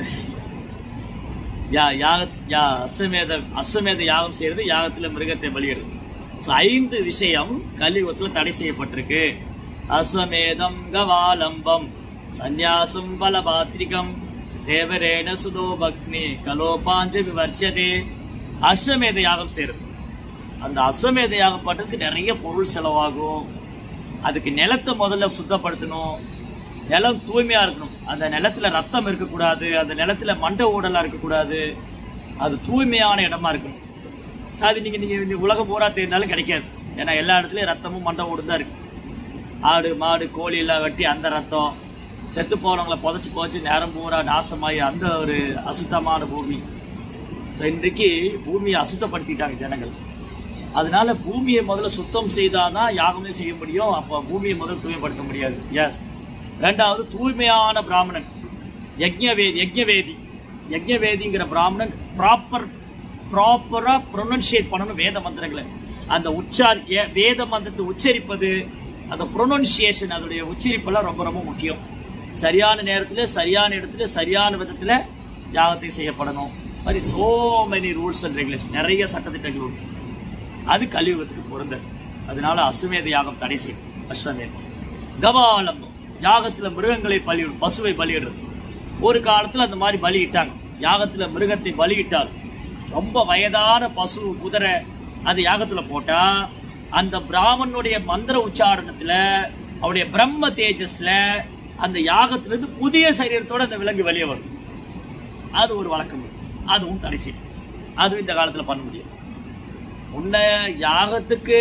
யா யாக யா அஸ்வமேத அஸ்வமேத யாகம் செய்யறது யாகத்துல மிருகத்தை பலியிடுறது ஸோ ஐந்து விஷயம் கலியுகத்துல தடை செய்யப்பட்டிருக்கு அஸ்வமேதம் கவாலம்பம் சந்நியாசம் பலபாத்ரிகம் தேவரேன சுதோ பக்னி கலோபாஞ்ச விவர்ச்சதே அஸ்வமேத யாகம் செய்யறது அந்த அஸ்வமேத யாகம் பண்றதுக்கு நிறைய பொருள் செலவாகும் அதுக்கு நிலத்தை முதல்ல சுத்தப்படுத்தணும் நிலம் தூய்மையா இருக்கணும் அந்த நிலத்துல ரத்தம் இருக்கக்கூடாது அந்த நிலத்துல மண்ட ஊடலா இருக்கக்கூடாது அது தூய்மையான இடமா இருக்கணும் அது நீங்க நீங்க இந்த உலகம் பூரா தேடினாலும் கிடைக்காது ஏன்னா எல்லா இடத்துலயும் ரத்தமும் மண்ட ஓடும் தான் இருக்கு ஆடு மாடு கோழி எல்லாம் வெட்டி அந்த ரத்தம் செத்து போனவங்களை புதைச்சு போச்சு நேரம் பூரா நாசமாயி அந்த ஒரு அசுத்தமான பூமி ஸோ இன்றைக்கு பூமியை அசுத்தப்படுத்திட்டாங்க ஜனங்கள் அதனால பூமியை முதல்ல சுத்தம் செய்தாதான் யாகமே செய்ய முடியும் அப்போ பூமியை முதல்ல தூய்மைப்படுத்த முடியாது எஸ் ரெண்டாவது தூய்மையான பிராமணன் யஜ்ஞவேதி யஜ்ஞவேதி யஜ்ஞவேதிங்கிற பிராமணன் ப்ராப்பர் ப்ராப்பரா ப்ரொனன்சியேட் பண்ணணும் வேத மந்திரங்களை அந்த உச்சார் ஏ- வேத மந்திரத்தை உச்சரிப்பது அந்த ப்ரொனன்சியேஷன் அதோடைய உச்சரிப்பெல்லாம் ரொம்ப ரொம்ப முக்கியம் சரியான நேரத்துல சரியான இடத்துல சரியான விதத்துல யாகத்தை செய்யப்படணும் மாதிரி so many rules and regulation நிறைய சட்டத்திட்டங்கள் உண்டு அது கலியுகத்துக்கு பொருந்தது அதனால அசுமேத யாகம் தடை செய்யும் அஸ்வமேதம் கபாலம்பம் யாகத்துல மிருகங்களை பலியிடும் பசுவை பலியிடுறது ஒரு காலத்துல அந்த மாதிரி பலியிட்டாங்க யாகத்துல மிருகத்தை பலியிட்டால் ரொம்ப வயதான பசு குதிரை அது யாகத்துல போட்டா அந்த பிராமணனுடைய மந்திர உச்சாரணத்துல அவருடைய பிரம்ம தேஜஸ்ல அந்த யாகத்திலிருந்து புதிய சரீரத்தோட அந்த விலங்கு வெளியே வரும் அது ஒரு வழக்கம் இருக்கு. அதுவும் தடை செய்யும் அதுவும் இந்த காலத்துல பண்ண முடியும் உன்னை யாகத்துக்கு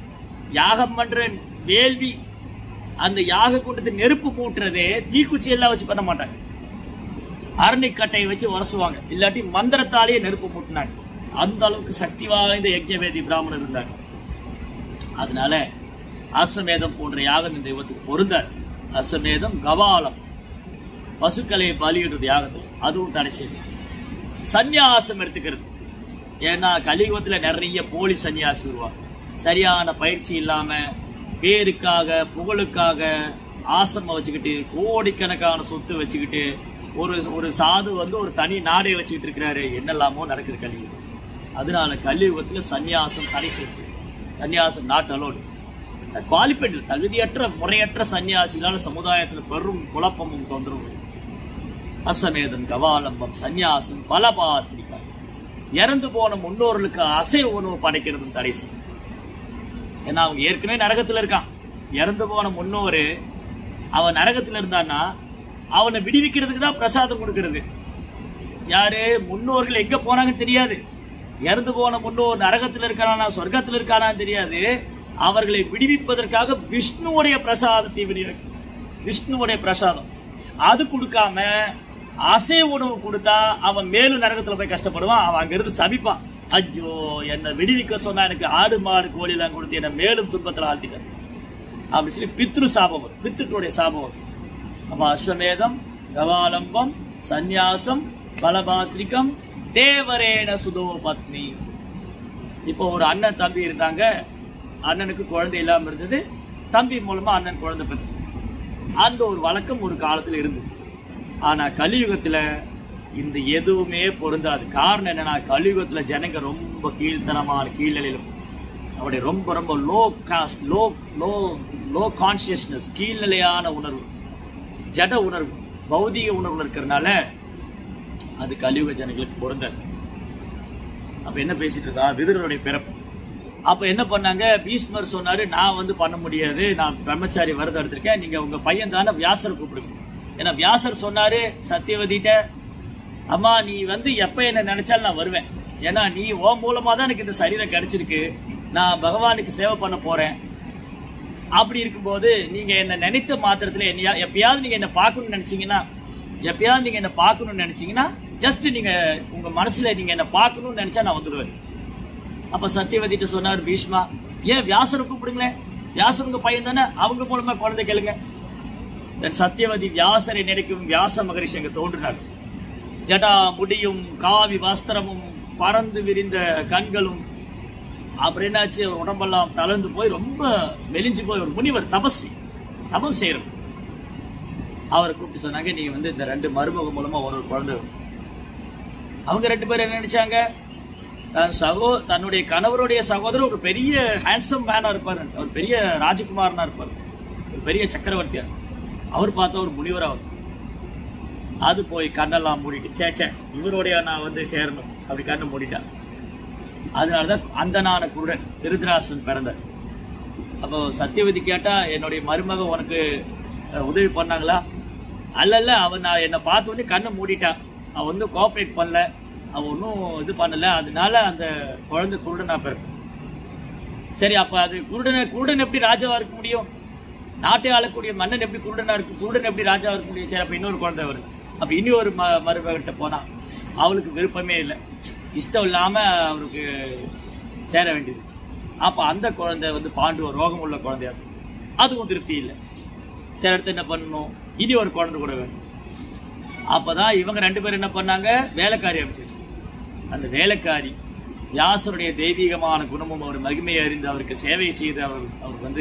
யாகம் பண்ற வேள்வி அந்த யாக கூட்டத்தை நெருப்பு மூட்டுறதே தீக்குச்சி எல்லாம் வச்சு பண்ண மாட்டாங்க அரணிக்கட்டையை வச்சு உரசுவாங்க இல்லாட்டி மந்திரத்தாலேயே நெருப்பு மூட்டினாங்க அந்த அளவுக்கு சக்தி வாய்ந்த யஜ்ஞவேதி பிராமணர் இருந்தாங்க அதனால அஸ்வமேதம் போன்ற யாகம் இந்த தெய்வத்துக்கு பொருந்தார் அஸ்வமேதம் கபாலம் பசுக்களை பலியிடுறது யாகத்தில் அதுவும் தடை செய்யும் சந்நியாசம் எடுத்துக்கிறது ஏன்னா கலியுகத்துல நிறைய போலி சன்னியாசி வருவாங்க சரியான பயிற்சி இல்லாம பேருக்காக புகழுக்காக ஆசிரமம் வச்சுக்கிட்டு கோடிக்கணக்கான சொத்து வச்சுக்கிட்டு ஒரு ஒரு சாது வந்து ஒரு தனி நாடே வச்சுக்கிட்டு இருக்கிறாரு என்னெல்லாமோ நடக்குது கலியுகம் அதனால கலியுகத்துல சந்நியாசம் தடை செய்யுது சந்நியாசம் நாட் அலோடு குவாலிஃபைடு தகுதியற்ற முறையற்ற சன்னியாசிகளால் சமுதாயத்துல பெரும் குழப்பமும் தொந்தரவும் அசமேதம் கவாலம்பம் சந்நியாசம் பலபாத்திரிகா இறந்து போன முன்னோர்களுக்கு அசைவ உணவு படைக்கிறதும் தடை செய்யும் ஏன்னா அவங்க ஏற்கனவே நரகத்துல இருக்கான் இறந்து போன முன்னோரு அவன் நரகத்துல இருந்தான்னா அவனை விடுவிக்கிறதுக்கு தான் பிரசாதம் கொடுக்கிறது யாரு முன்னோர்கள் எங்க போனாங்கன்னு தெரியாது இறந்து போன முன்னோர் நரகத்துல இருக்கானா சொர்க்கத்துல இருக்கானான்னு தெரியாது அவர்களை விடுவிப்பதற்காக விஷ்ணுவுடைய பிரசாதத்தை விநியோகி விஷ்ணுவுடைய பிரசாதம் அது கொடுக்காம அசை உணவு கொடுத்தா அவன் மேலும் நரகத்துல போய் கஷ்டப்படுவான் அவன் அங்கிருந்து சபிப்பான் ஐயோ என்னை விடுவிக்க சொன்னா எனக்கு ஆடு மாடு கோழி எல்லாம் கொடுத்து என்னை மேலும் துன்பத்துல ஆழ்த்திட்டார் அப்படின்னு சொல்லி பித்ரு சாபம் வரும் பித்ருக்களுடைய சாபம் வரும் அப்ப அஸ்வமேதம் கவாலம்பம் சந்நியாசம் பலபாத்ரிகம் தேவரேன சுதோ பத்னி இப்போ ஒரு அண்ணன் தம்பி இருந்தாங்க அண்ணனுக்கு குழந்தை இல்லாம இருந்தது தம்பி மூலமா அண்ணன் குழந்தை பெற்று அந்த ஒரு வழக்கம் ஒரு காலத்துல இருந்தது ஆனா கலியுகத்துல இந்த எதுவுமே பொருந்தாது காரணம் என்னன்னா கலியுகத்துல ஜனங்க ரொம்ப கீழ்த்தனமான கீழ்நிலையிலும் அவருடைய ரொம்ப ரொம்ப low caste low low low consciousness கீழ்நிலையான உணர்வு ஜட உணர்வு பௌதிக உணர்வு இருக்கிறதுனால அது கலியுக ஜனங்களுக்கு பொருந்தாது அப்ப என்ன பேசிட்டு இருக்கா விதுரனுடைய பிறப்பு அப்ப என்ன பண்ணாங்க பீஷ்மர் சொன்னாரு நான் வந்து பண்ண முடியாது நான் பிரம்மச்சாரி விரதம் எடுத்திருக்கேன் நீங்க உங்க பையன் தானே வியாசர் கூப்பிடுங்க ஏன்னா வியாசர் சொன்னாரு சத்தியவதிட்ட அம்மா நீ வந்து எப்ப என்ன நினைச்சாலும் நான் வருவேன் ஏன்னா நீ ஓ மூலமா தான் எனக்கு இந்த சரீரம் கிடைச்சிருக்கு நான் பகவானுக்கு சேவை பண்ண போறேன் அப்படி இருக்கும்போது நீங்க என்ன நினைத்த மாத்திரத்துல என்னையா எப்பயாவது நீங்க என்ன பார்க்கணும்னு நினைச்சீங்கன்னா எப்பயாவது நீங்க என்ன பார்க்கணும்னு நினைச்சீங்கன்னா ஜஸ்ட் நீங்க உங்க மனசுல நீங்க என்ன பார்க்கணும்னு நினைச்சா நான் வந்துடுவேன் அப்ப சத்தியவதிட்ட சொன்னார் பீஷ்மா ஏன் வியாசரை கூப்பிடுங்களேன் வியாசர் உங்க பையன் தானே அவங்க மூலமா குழந்தை கேளுங்க தென் சத்தியவதி வியாசரை நினைக்கும் வியாச மகரிஷி அங்க தோன்றினார் ஜடா முடியும் காவி வஸ்திரமும் பறந்து விரிந்த கண்களும் அப்புறம் என்னாச்சு அவர் உடம்பெல்லாம் தளர்ந்து போய் ரொம்ப மெலிஞ்சு போய் ஒரு முனிவர் தபஸ்வி தபம் செய்யறவர் அவரை கூப்பிட்டு சொன்னாங்க நீ வந்து இந்த ரெண்டு மருமக மூலமா ஒரு ஒரு குழந்தை வேணும்." அவங்க ரெண்டு பேரும் என்ன நினைச்சாங்க தன் சகோ தன்னுடைய கணவருடைய சகோதரர் ஒரு பெரிய ஹேண்ட்ஸம் மேனா இருப்பார் ஒரு பெரிய ராஜகுமாரனா இருப்பார் ஒரு பெரிய சக்கரவர்த்தியா அவர் பார்த்தா ஒரு முனிவரா வரும் அது போய் கண்ணெல்லாம் மூடிட்டு சே சே இவருடைய நான் வந்து சேரணும் அப்படி கண்ணை மூடிட்டான் அதனாலதான் அந்தனான குருடன் திருதராசன் பிறந்தார் அப்போ சத்தியவதி கேட்டா என்னுடைய மருமக உனக்கு அஹ், உதவி பண்ணாங்களா அல்ல அல்ல அவன் நான் என்னை பார்த்த உடனே கண்ணை மூடிட்டான் அவன் வந்து கோஆப்ரேட் பண்ணல அவன் ஒன்றும் இது பண்ணல அதனால அந்த குழந்தை குருடனா பிறக்கும் சரி அப்ப அது குருடனை குருடன் எப்படி ராஜாவா இருக்க முடியும் நாட்டை ஆளக்கூடிய மன்னன் எப்படி குருடனா இருக்கு குருடன் எப்படி ராஜாவா இருக்க முடியும் சரி அப்ப இன்னொரு குழந்தை வருது அப்ப இனி ஒரு ம மருமகிட்ட போனா அவளுக்கு விருப்பமே இல்லை இஷ்டம் இல்லாம அவருக்கு சேர வேண்டியது அப்ப அந்த குழந்தை வந்து பாண்டு ரோகம் உள்ள குழந்தையா இருக்கு. அதுவும் திருப்தி இல்லை சரி அடுத்து என்ன பண்ணணும் இனி ஒரு குழந்தை கூட வேணும் அப்பதான் இவங்க ரெண்டு பேரும் என்ன பண்ணாங்க வேலைக்காரி அமைச்சு அந்த வேலைக்காரி வியாசருடைய தெய்வீகமான குணமும் அவர் மகிமையை அறிந்து அவருக்கு சேவை செய்து அவர் அவர் வந்து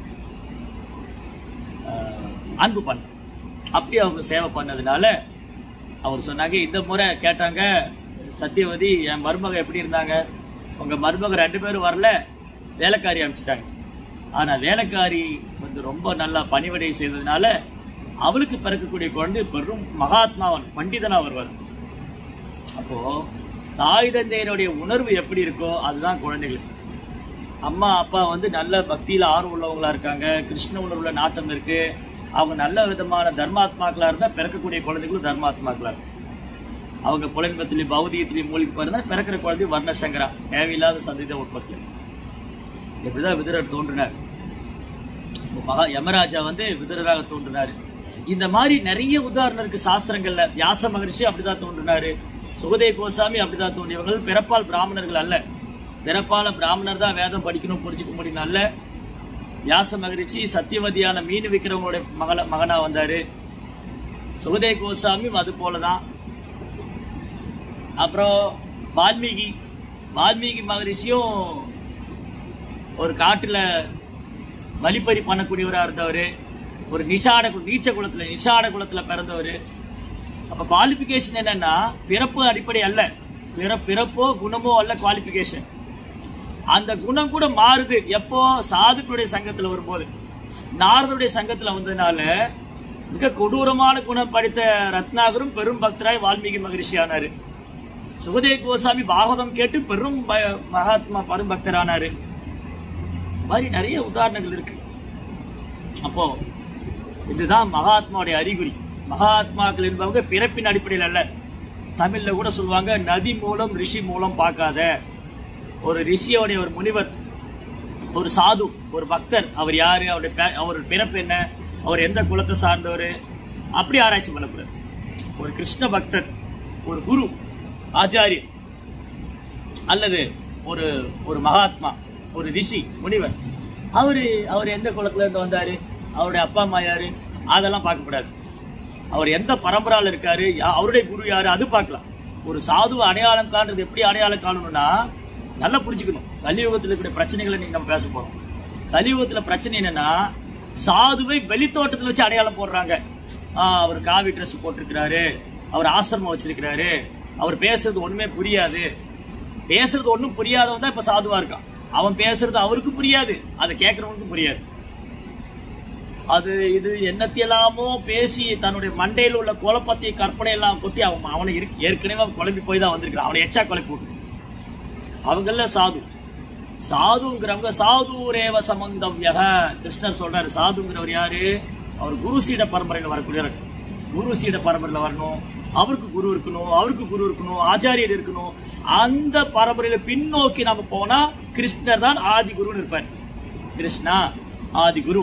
ஆஹ், அன்பு பண்ண அப்படி அவங்க சேவை பண்ணதுனால அவர் சொன்னாங்க இந்த முறை கேட்டாங்க சத்தியவதி என் மருமக எப்படி இருந்தாங்க உங்க மருமக ரெண்டு பேரும் வரல வேலைக்காரி அனுப்பிச்சிட்டாங்க ஆனா வேலைக்காரி வந்து ரொம்ப நல்லா பணிவிடை செய்ததுனால அவளுக்கு பிறக்கக்கூடிய குழந்தை பெரும் மகாத்மாவன் பண்டிதனா வருவார் அப்போ தாய் தந்தையருடைய உணர்வு எப்படி இருக்கோ அதுதான் குழந்தைகள் அம்மா அப்பா வந்து நல்ல பக்தியில ஆர்வம் உள்ளவங்களா இருக்காங்க கிருஷ்ண உணர்வுல நாட்டம் இருக்கு அவங்க நல்ல விதமான தர்மாத்மாக்களா இருந்தா பிறக்கக்கூடிய குழந்தைகளும் தர்மாத்மாக்களா இருக்கும் அவங்க புலன்பத்திலையும் பௌதிகத்திலையும் மூழ்கி போயிருந்தா பிறக்கிற குழந்தை வர்ணசங்கரா தேவையில்லாத சந்ததி உற்பத்தி இப்படிதான் விதுரர் தோன்றினார் இப்ப மகா யமராஜா வந்து விதுரராக தோன்றினாரு இந்த மாதிரி நிறைய உதாரணம் இருக்கு சாஸ்திரங்கள்ல வியாச மகரிஷி அப்படிதான் தோன்றினாரு சுகதேவ கோசாமி அப்படிதான் தோன்றியவர்கள் பிறப்பால் பிராமணர்கள் அல்ல பிறப்பால பிராமணர் தான் வேதம் படிக்கணும் புரிஞ்சுக்க முடியும் அல்ல வியாச மகரிஷி சத்தியவதியான மீன் விற்கிறவங்களுடைய மகள மகனா வந்தாரு சுகதேவ கோசாமியும் அது போலதான் அப்புறம் வால்மீகி வால்மீகி மகரிஷியும் ஒரு காட்டுல வழிப்பறி பண்ணக்கூடியவரா இருந்தவர் ஒரு நிஷாட கு- நீச்ச குலத்துல நிஷாட குலத்துல பிறந்தவர் அப்ப குவாலிஃபிகேஷன் என்னன்னா பிறப்பு அடிப்படை அல்ல பிற பிறப்போ குணமோ அல்ல குவாலிஃபிகேஷன் அந்த குணம் கூட மாறுது எப்போ சாதுக்களுடைய சங்கத்துல வரும்போது நாரதருடைய சங்கத்துல வந்ததுனால மிக கொடூரமான குணம் படித்த ரத்னாகரும் பெரும் பக்தராய் வால்மீகி மகரிஷி ஆனாரு சுகதேவ கோசாமி பாகவதம் கேட்டு பெரும் ப- மகாத்மா பெரும் பக்தரானாரு மாதிரி நிறைய உதாரணங்கள் இருக்கு அப்போ இதுதான் மகாத்மாவுடைய அறிகுறி மகாத்மாக்கள் என்பவங்க பிறப்பின் அடிப்படையில் அல்ல தமிழ்ல கூட சொல்லுவாங்க நதி மூலம் ரிஷி மூலம் பார்க்காத ஒரு ரிஷியோடைய ஒரு முனிவர் ஒரு சாது ஒரு பக்தர் அவர் யாரு அவருடைய பே- அவர் பிறப்பு என்ன அவர் எந்த குலத்தை சார்ந்தவர் அப்படி ஆராய்ச்சி பண்ணக்கூடாது ஒரு கிருஷ்ண பக்தர் ஒரு குரு ஆச்சாரியர் அல்லது ஒரு ஒரு மகாத்மா ஒரு ரிஷி முனிவர் அவரு அவர் எந்த குலத்துல இருந்து வந்தாரு அவருடைய அப்பா அம்மா யாரு அதெல்லாம் பார்க்கக்கூடாது அவர் எந்த பரம்பரால இருக்காரு யா- அவருடைய குரு யாரு அது பார்க்கலாம் ஒரு சாதுவை அடையாளம் காண்றது எப்படி அடையாளம் காணணும்னா நல்லா புரிஞ்சுக்கணும் கலியுகத்தில் இருக்கிற பிரச்சனைகளை நீங்க நம்ம பேச போறோம் கலியுகத்துல பிரச்சனை என்னன்னா சாதுவை வெளித்தோட்டத்துல வச்சு அடையாளம் போடுறாங்க ஆஹ் அவர் காவி ட்ரெஸ் போட்டிருக்கிறாரு அவர் ஆசிரமம் வச்சிருக்கிறாரு அவர் பேசுறது ஒண்ணுமே புரியாது பேசுறது ஒண்ணும் புரியாதவன் தான் இப்ப சாதுவா இருக்கான் அவன் பேசுறது அவருக்கு புரியாது அதை கேட்கறவனுக்கு புரியாது அது இது என்னத்தையெல்லாமோ பேசி தன்னுடைய மண்டையில் உள்ள குழப்பத்தை கற்பனை எல்லாம் கொட்டி அவன் அவனை இருக்கு- ஏற்கனவே அவன் குழம்பி போய் தான் வந்திருக்கான் அவனை எச்சா குழப்பி விட்டு அவங்கள சாது சாதுங்கிறவங்க சாது ரேவ சமந்தவ்யக கிருஷ்ணர் சொல்றாரு சாதுங்கிறவர் யாரு அவர் குரு சீட பரம்பரையில வரக்கூடியவர் குரு சீட பரம்பரையில வரணும் அவருக்கு குரு இருக்கணும் அவருக்கு குரு இருக்கணும் ஆச்சாரியர் இருக்கணும் அந்த பரம்பரையில பின்னோக்கி நம்ம போனா கிருஷ்ணர் தான் ஆதி குருன்னு இருப்பார் கிருஷ்ணா ஆதி குரு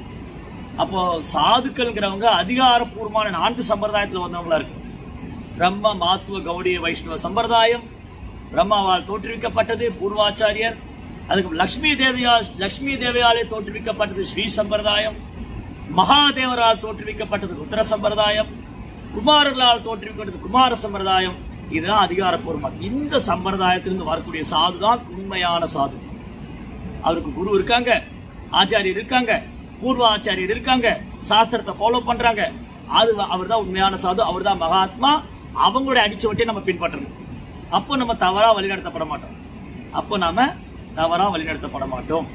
அப்போ சாதுக்கள்ங்கிறவங்க அதிகாரப்பூர்வமான நான்கு சம்பிரதாயத்துல வந்தவங்களா இருக்கு பிரம்ம மாத்துவ கௌடிய வைஷ்ணவ சம்பிரதாயம் பிரம்மாவால் தோற்றுவிக்கப்பட்டது பூர்வாச்சாரியர் அதுக்கு லக்ஷ்மி தேவியா லக்ஷ்மி தேவியாலே தோற்றுவிக்கப்பட்டது ஸ்ரீ சம்பிரதாயம் மகாதேவரால் தோற்றுவிக்கப்பட்டது ருத்ர சம்பிரதாயம் குமாரர்களால் தோற்றுவிக்கப்பட்டது குமார சம்பிரதாயம் இதுதான் அதிகாரப்பூர்வம் இந்த சம்பிரதாயத்திலிருந்து வரக்கூடிய சாது தான் உண்மையான சாது அவருக்கு குரு இருக்காங்க ஆச்சாரியர் இருக்காங்க பூர்வ ஆச்சாரியர் இருக்காங்க சாஸ்திரத்தை ஃபாலோ பண்றாங்க அது அவர் தான் உண்மையான சாது அவர் தான் மகாத்மா அவங்களுடைய அடிச்சுவட்டை நம்ம பின்பற்றணும் அப்போ நம்ம தவறா வழிநடத்தப்பட மாட்டோம் அப்போ நாம தவறா வழிநடத்தப்பட மாட்டோம்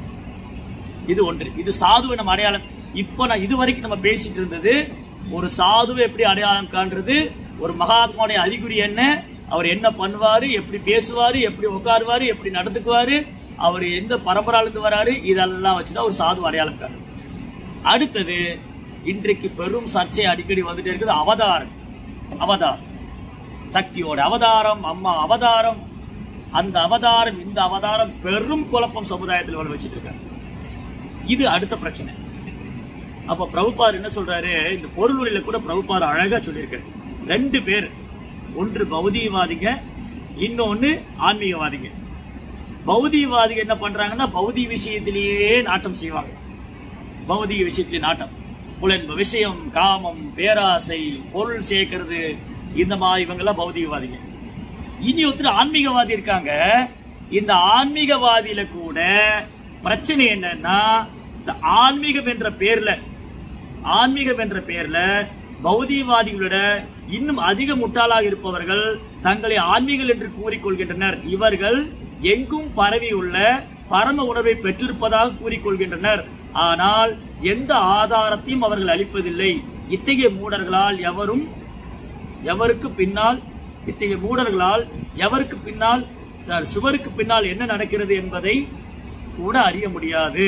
இது ஒன்று இது சாதுவை நம்ம அடையாளம் இப்போ நான் இது வரைக்கும் நம்ம பேசிட்டு இருந்தது ஒரு சாதுவை எப்படி அடையாளம் காண்றது ஒரு மகாத்மாவுடைய அறிகுறி என்ன அவர் என்ன பண்ணுவாரு எப்படி பேசுவாரு எப்படி உட்காருவாரு எப்படி நடந்துக்குவாரு அவர் எந்த பரம்பரால இருந்து வராரு இதெல்லாம் வச்சுதான் ஒரு சாது அடையாளம் காணுது அடுத்தது இன்றைக்கு பெரும் சர்ச்சை அடிக்கடி வந்துட்டே இருக்குது அவதாரம் அவதாரம் சக்தியோட அவதாரம் அம்மா அவதாரம் அந்த அவதாரம் இந்த அவதாரம் பெரும் குழப்பம் சமுதாயத்தில் வர வச்சுட்டு இருக்காங்க இது அடுத்த பிரச்சனை அப்ப பிரபுபார் என்ன சொல்றாரு இந்த பொருளுரையில கூட பிரபுபார் அழகா சொல்லியிருக்காரு ரெண்டு பேர் ஒன்று பௌதிகவாதிங்க இன்னொன்னு ஆன்மீகவாதிங்க பௌதிகவாதிகள் என்ன பண்றாங்கன்னா பௌதிக விஷயத்திலேயே நாட்டம் செய்வாங்க பௌதிக விஷயத்திலே நாட்டம் புலன்ப விஷயம் காமம் பேராசை பொருள் சேர்க்கறது இந்த மாதிரி இவங்கெல்லாம் பௌதிகவாதிங்க இனி ஒருத்தர் ஆன்மீகவாதி இருக்காங்க இந்த ஆன்மீகவாதியில கூட பிரச்சனை என்னன்னா இந்த ஆன்மீகம் என்ற பேர்ல ஆன்மீகம் என்ற பேர்ல பௌதிகவாதிகளோட இன்னும் அதிக முட்டாளாக இருப்பவர்கள் தங்களை ஆன்மீகல் என்று கூறிக்கொள்கின்றனர் இவர்கள் எங்கும் பரவியுள்ள பரம உணர்வை பெற்றிருப்பதாக கூறிக்கொள்கின்றனர் ஆனால் எந்த ஆதாரத்தையும் அவர்கள் அளிப்பதில்லை இத்தகைய மூடர்களால் எவரும் எவருக்கு பின்னால் இத்தகைய மூடர்களால் எவருக்கு பின்னால் சார், சுவருக்கு பின்னால் என்ன நடக்கிறது என்பதை கூட அறிய முடியாது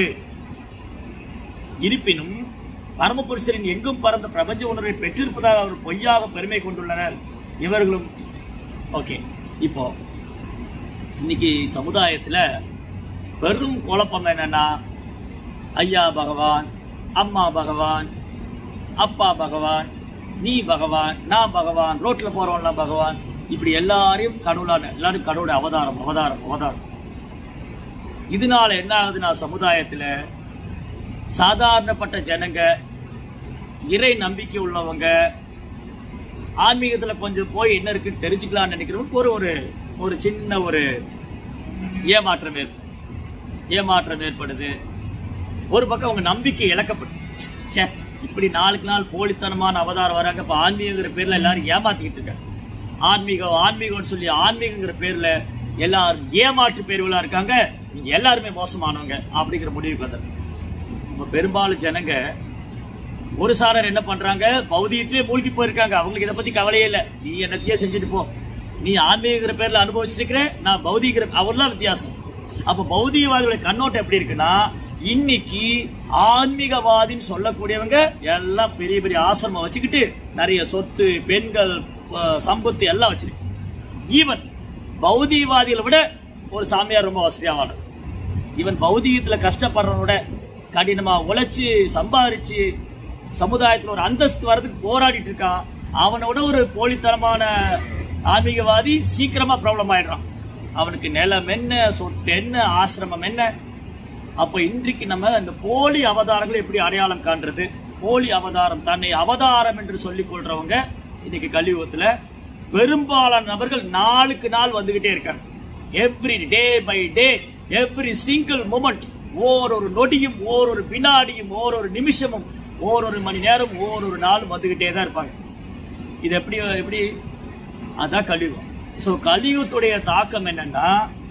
இருப்பினும் பரமபுருஷரின் எங்கும் பறந்த பிரபஞ்ச உணர்வை பெற்றிருப்பதாக அவர் பொய்யாக பெருமை கொண்டுள்ளனர் இவர்களும் ஓகே இப்போ இன்னைக்கு சமுதாயத்துல பெரும் குழப்பம் என்னன்னா ஐயா பகவான் அம்மா பகவான் அப்பா பகவான் நீ பகவான் நான் பகவான் ரோட்ல போறவன்லாம் பகவான் இப்படி எல்லாரையும் கடவுளான எல்லாரும் கடவுளுடைய அவதாரம் அவதாரம் அவதாரம் இதனால என்ன ஆகுதுன்னா சமுதாயத்துல சாதாரணப்பட்ட ஜனங்க இறை நம்பிக்கை உள்ளவங்க ஆன்மீகத்துல கொஞ்சம் போய் என்ன இருக்குன்னு தெரிஞ்சுக்கலாம்னு நினைக்கிறவங்க ஒரு ஒரு ஒரு சின்ன ஒரு ஏமாற்றம் ஏற்ப ஏமாற்றம் ஏற்படுது ஒரு பக்கம் அவங்க நம்பிக்கை இழக்கப்படும் ச்சே இப்படி நாளுக்கு நாள் போலித்தனமான அவதாரம் வராங்க இப்ப ஆன்மீகங்கிற பேர்ல எல்லாரும் ஏமாத்திக்கிட்டு இருக்காங்க ஆன்மீகம் ஆன்மீகம்னு சொல்லி ஆன்மீகங்கிற பேர்ல எல்லாரும் ஏமாற்று பேர்களா இருக்காங்க நீங்க எல்லாருமே மோசமானவங்க அப்படிங்கிற முடிவுக்கு வந்தாங்க இப்ப பெரும்பாலும் ஜனங்க ஒரு சாரர் என்ன பண்றாங்க பௌதியத்திலே மூழ்கி போயிருக்காங்க அவங்களுக்கு இதை பத்தி கவலையே இல்லை நீ என்னத்தையே செஞ்சுட்டு போ நீ ஆன்மீகங்கிற பேர்ல அனுபவிச்சிருக்கிற நான் பௌதிகிற அவர்தான் வித்தியாசம் அப்ப பௌதிகவாதிகளுடைய கண்ணோட்டம் எப்படி இருக்குன்னா இன்னைக்கு ஆன்மீகவாதின்னு சொல்லக்கூடியவங்க எல்லாம் பெரிய பெரிய ஆசிரமம் வச்சுக்கிட்டு நிறைய சொத்து பெண்கள் அஹ், சம்பத்து எல்லாம் வச்சிருக்கு ஈவன் பௌதிகவாதிகளை விட ஒரு சாமியார் ரொம்ப வசதியானவர் இவன் பௌதிகத்துல கஷ்டப்படுறவனோட கடினமா உழைச்சு சம்பாரிச்சு சமுதாயத்துல ஒரு அந்தஸ்து வர்றதுக்கு போராடிட்டு இருக்கான் அவனோட ஒரு போலித்தனமான ஆன்மீகவாதி சீக்கிரமா ப்ராப்ளம் ஆயிடுறான் அவனுக்கு நிலம் என்ன சொத்து என்ன ஆசிரமம் என்ன அப்ப இன்றைக்கு நம்ம இந்த போலி அவதாரங்களை எப்படி அடையாளம் காண்றது போலி அவதாரம் தன்னை அவதாரம் என்று சொல்லிக் கொள்றவங்க இன்னைக்கு கலியுகத்துல பெரும்பாலான நபர்கள் நாளுக்கு நாள் வந்துகிட்டே இருக்காங்க every day by day every single moment ஓரொரு நொடியும் ஓரொரு வினாடியும் ஓரொரு நிமிஷமும் ஓரொரு மணி நேரம் ஓரொரு நாளும் வந்துகிட்டே தான் இருப்பாங்க இது எப்படி எப்படி அதான் கலியுகம் ஸோ கலியுகத்துடைய தாக்கம் என்னன்னா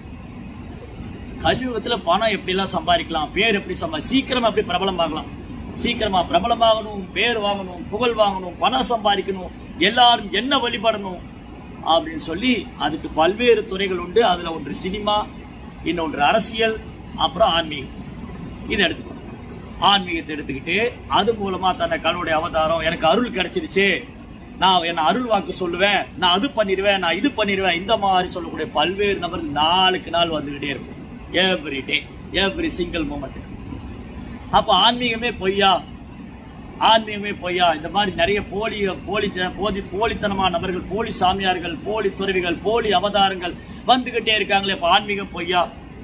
கலியுகத்துல பணம் எப்படிலாம் சம்பாதிக்கலாம் பேர் எப்படி சம்பா சீக்கிரமா எப்படி பிரபலமாகலாம் சீக்கிரமா பிரபலமாகணும் பேர் வாங்கணும் புகழ் வாங்கணும் பணம் சம்பாதிக்கணும் எல்லாரும் என்ன வழிபடணும் அப்படின்னு சொல்லி அதுக்கு பல்வேறு துறைகள் உண்டு அதுல ஒன்று சினிமா இன்னொன்று அரசியல் அப்புறம் ஆன்மீகம் இதை எடுத்துக்கணும் ஆன்மீகத்தை எடுத்துக்கிட்டு அது மூலமா தன்னை கடவுளுடைய அவதாரம் எனக்கு அருள் கிடைச்சிருச்சு நான் என்ன அருள் வாக்கு சொல்லுவேன் நான் அது பண்ணிடுவேன் நான் இது பண்ணிடுவேன் இந்த மாதிரி சொல்லக்கூடிய பல்வேறு நபர்கள் நாளுக்கு நாள் வந்துகிட்டே இருக்கும் every day every single moment அப்ப ஆன்மீகமே பொய்யா ஆன்மீகமே பொய்யா இந்த மாதிரி நிறைய போலி போலி ஜ- போதி போலித்தனமான நபர்கள் போலி சாமியார்கள் போலி துறவிகள் போலி அவதாரங்கள் வந்துகிட்டே இருக்காங்களே இப்ப ஆன்மீகம் பொய்யா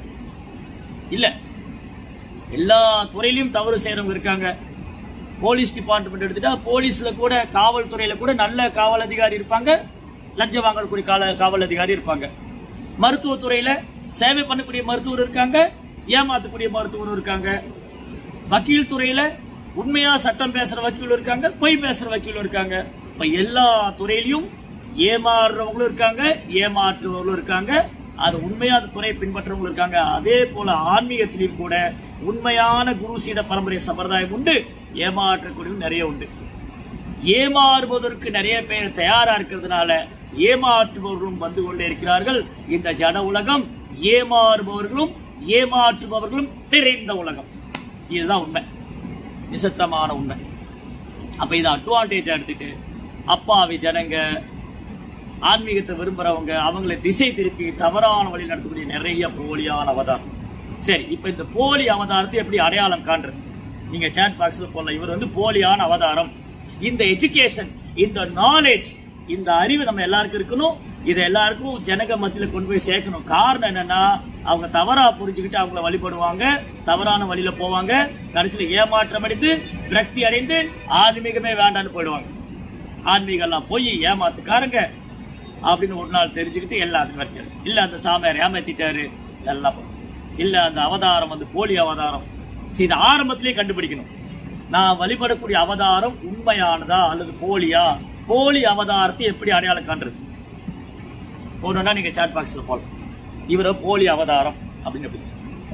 இல்ல எல்லா துறையிலும் தவறு செய்யறவங்க இருக்காங்க போலீஸ் டிபார்ட்மெண்ட் எடுத்துட்டா போலீஸ்ல கூட காவல்துறையில கூட நல்ல காவல் அதிகாரி இருப்பாங்க லஞ்சம் வாங்கக்கூடிய கால காவல் அதிகாரி இருப்பாங்க மருத்துவத்துறையில சேவை பண்ணக்கூடிய மருத்துவர் இருக்காங்க ஏமாத்தக்கூடிய மருத்துவர் இருக்காங்க வக்கீல் துறையில உண்மையா சட்டம் பேசுற வக்கீல் இருக்காங்க பொய் பேசுற வக்கீல் இருக்காங்க இப்ப எல்லா துறையிலையும் ஏமாறுறவங்களும் இருக்காங்க ஏமாற்றுறவங்களும் இருக்காங்க அது உண்மையா அந்த துறையை பின்பற்றவங்களும் இருக்காங்க அதே போல ஆன்மீகத்திலையும் கூட உண்மையான குரு சீட பரம்பரை சம்பிரதாயம் உண்டு ஏமாற்றக்கூடியவும் நிறைய உண்டு ஏமாறுவதற்கு நிறைய பேர் தயாரா இருக்கிறதுனால ஏமாற்றுபவர்களும் வந்து கொண்டே இருக்கிறார்கள் இந்த ஜட உலகம் ஏமாறுபவர்களும் ஏமாற்றுபவர்களும் நிறைந்த உலகம் இதுதான் உண்மை நிசத்தமான உண்மை அப்ப இதை அட்வான்டேஜ் எடுத்துட்டு அப்பாவி ஜனங்க ஆன்மீகத்தை விரும்புறவங்க அவங்களை திசை திருப்பி தவறான வழி நடத்தக்கூடிய நிறைய போலியான அவதாரம் சரி இப்ப இந்த போலி அவதாரத்தை எப்படி அடையாளம் காண்றது நீங்க சேட் பாக்ஸ்ல போடலாம் இவர் வந்து போலியான அவதாரம் இந்த எஜுகேஷன் இந்த நாலேஜ் இந்த அறிவு நம்ம எல்லாருக்கும் இருக்கணும் இதை எல்லாருக்கும் ஜனக மத்தியில கொண்டு போய் சேர்க்கணும் காரணம் என்னன்னா அவங்க தவறா புரிஞ்சுக்கிட்டு அவங்கள வழிபடுவாங்க தவறான வழியில போவாங்க கடைசியில ஏமாற்றம் அடைந்து விரக்தி அடைந்து ஆன்மீகமே வேண்டான்னு போயிடுவாங்க ஆன்மீகம் எல்லாம் போய் ஏமாத்துக்காரங்க அப்படின்னு ஒரு நாள் தெரிஞ்சுக்கிட்டு எல்லாத்தையும் வச்சாரு இல்ல அந்த சாமியார் ஏமாத்திட்டாரு எல்லாம் போகும். இல்ல அந்த அவதாரம் வந்து போலி அவதாரம் சரி இது ஆரம்பத்திலே கண்டுபிடிக்கணும் நான் வழிபடக்கூடிய அவதாரம் உண்மையானதா அல்லது போலியா போலி அவதாரத்தை எப்படி அடையாளம் காண்றது ஒண்ணுன்னா நீங்க சாட் பாக்ஸ்ல போகலாம் இவர போலி அவதாரம் அப்படின்னு எப்படி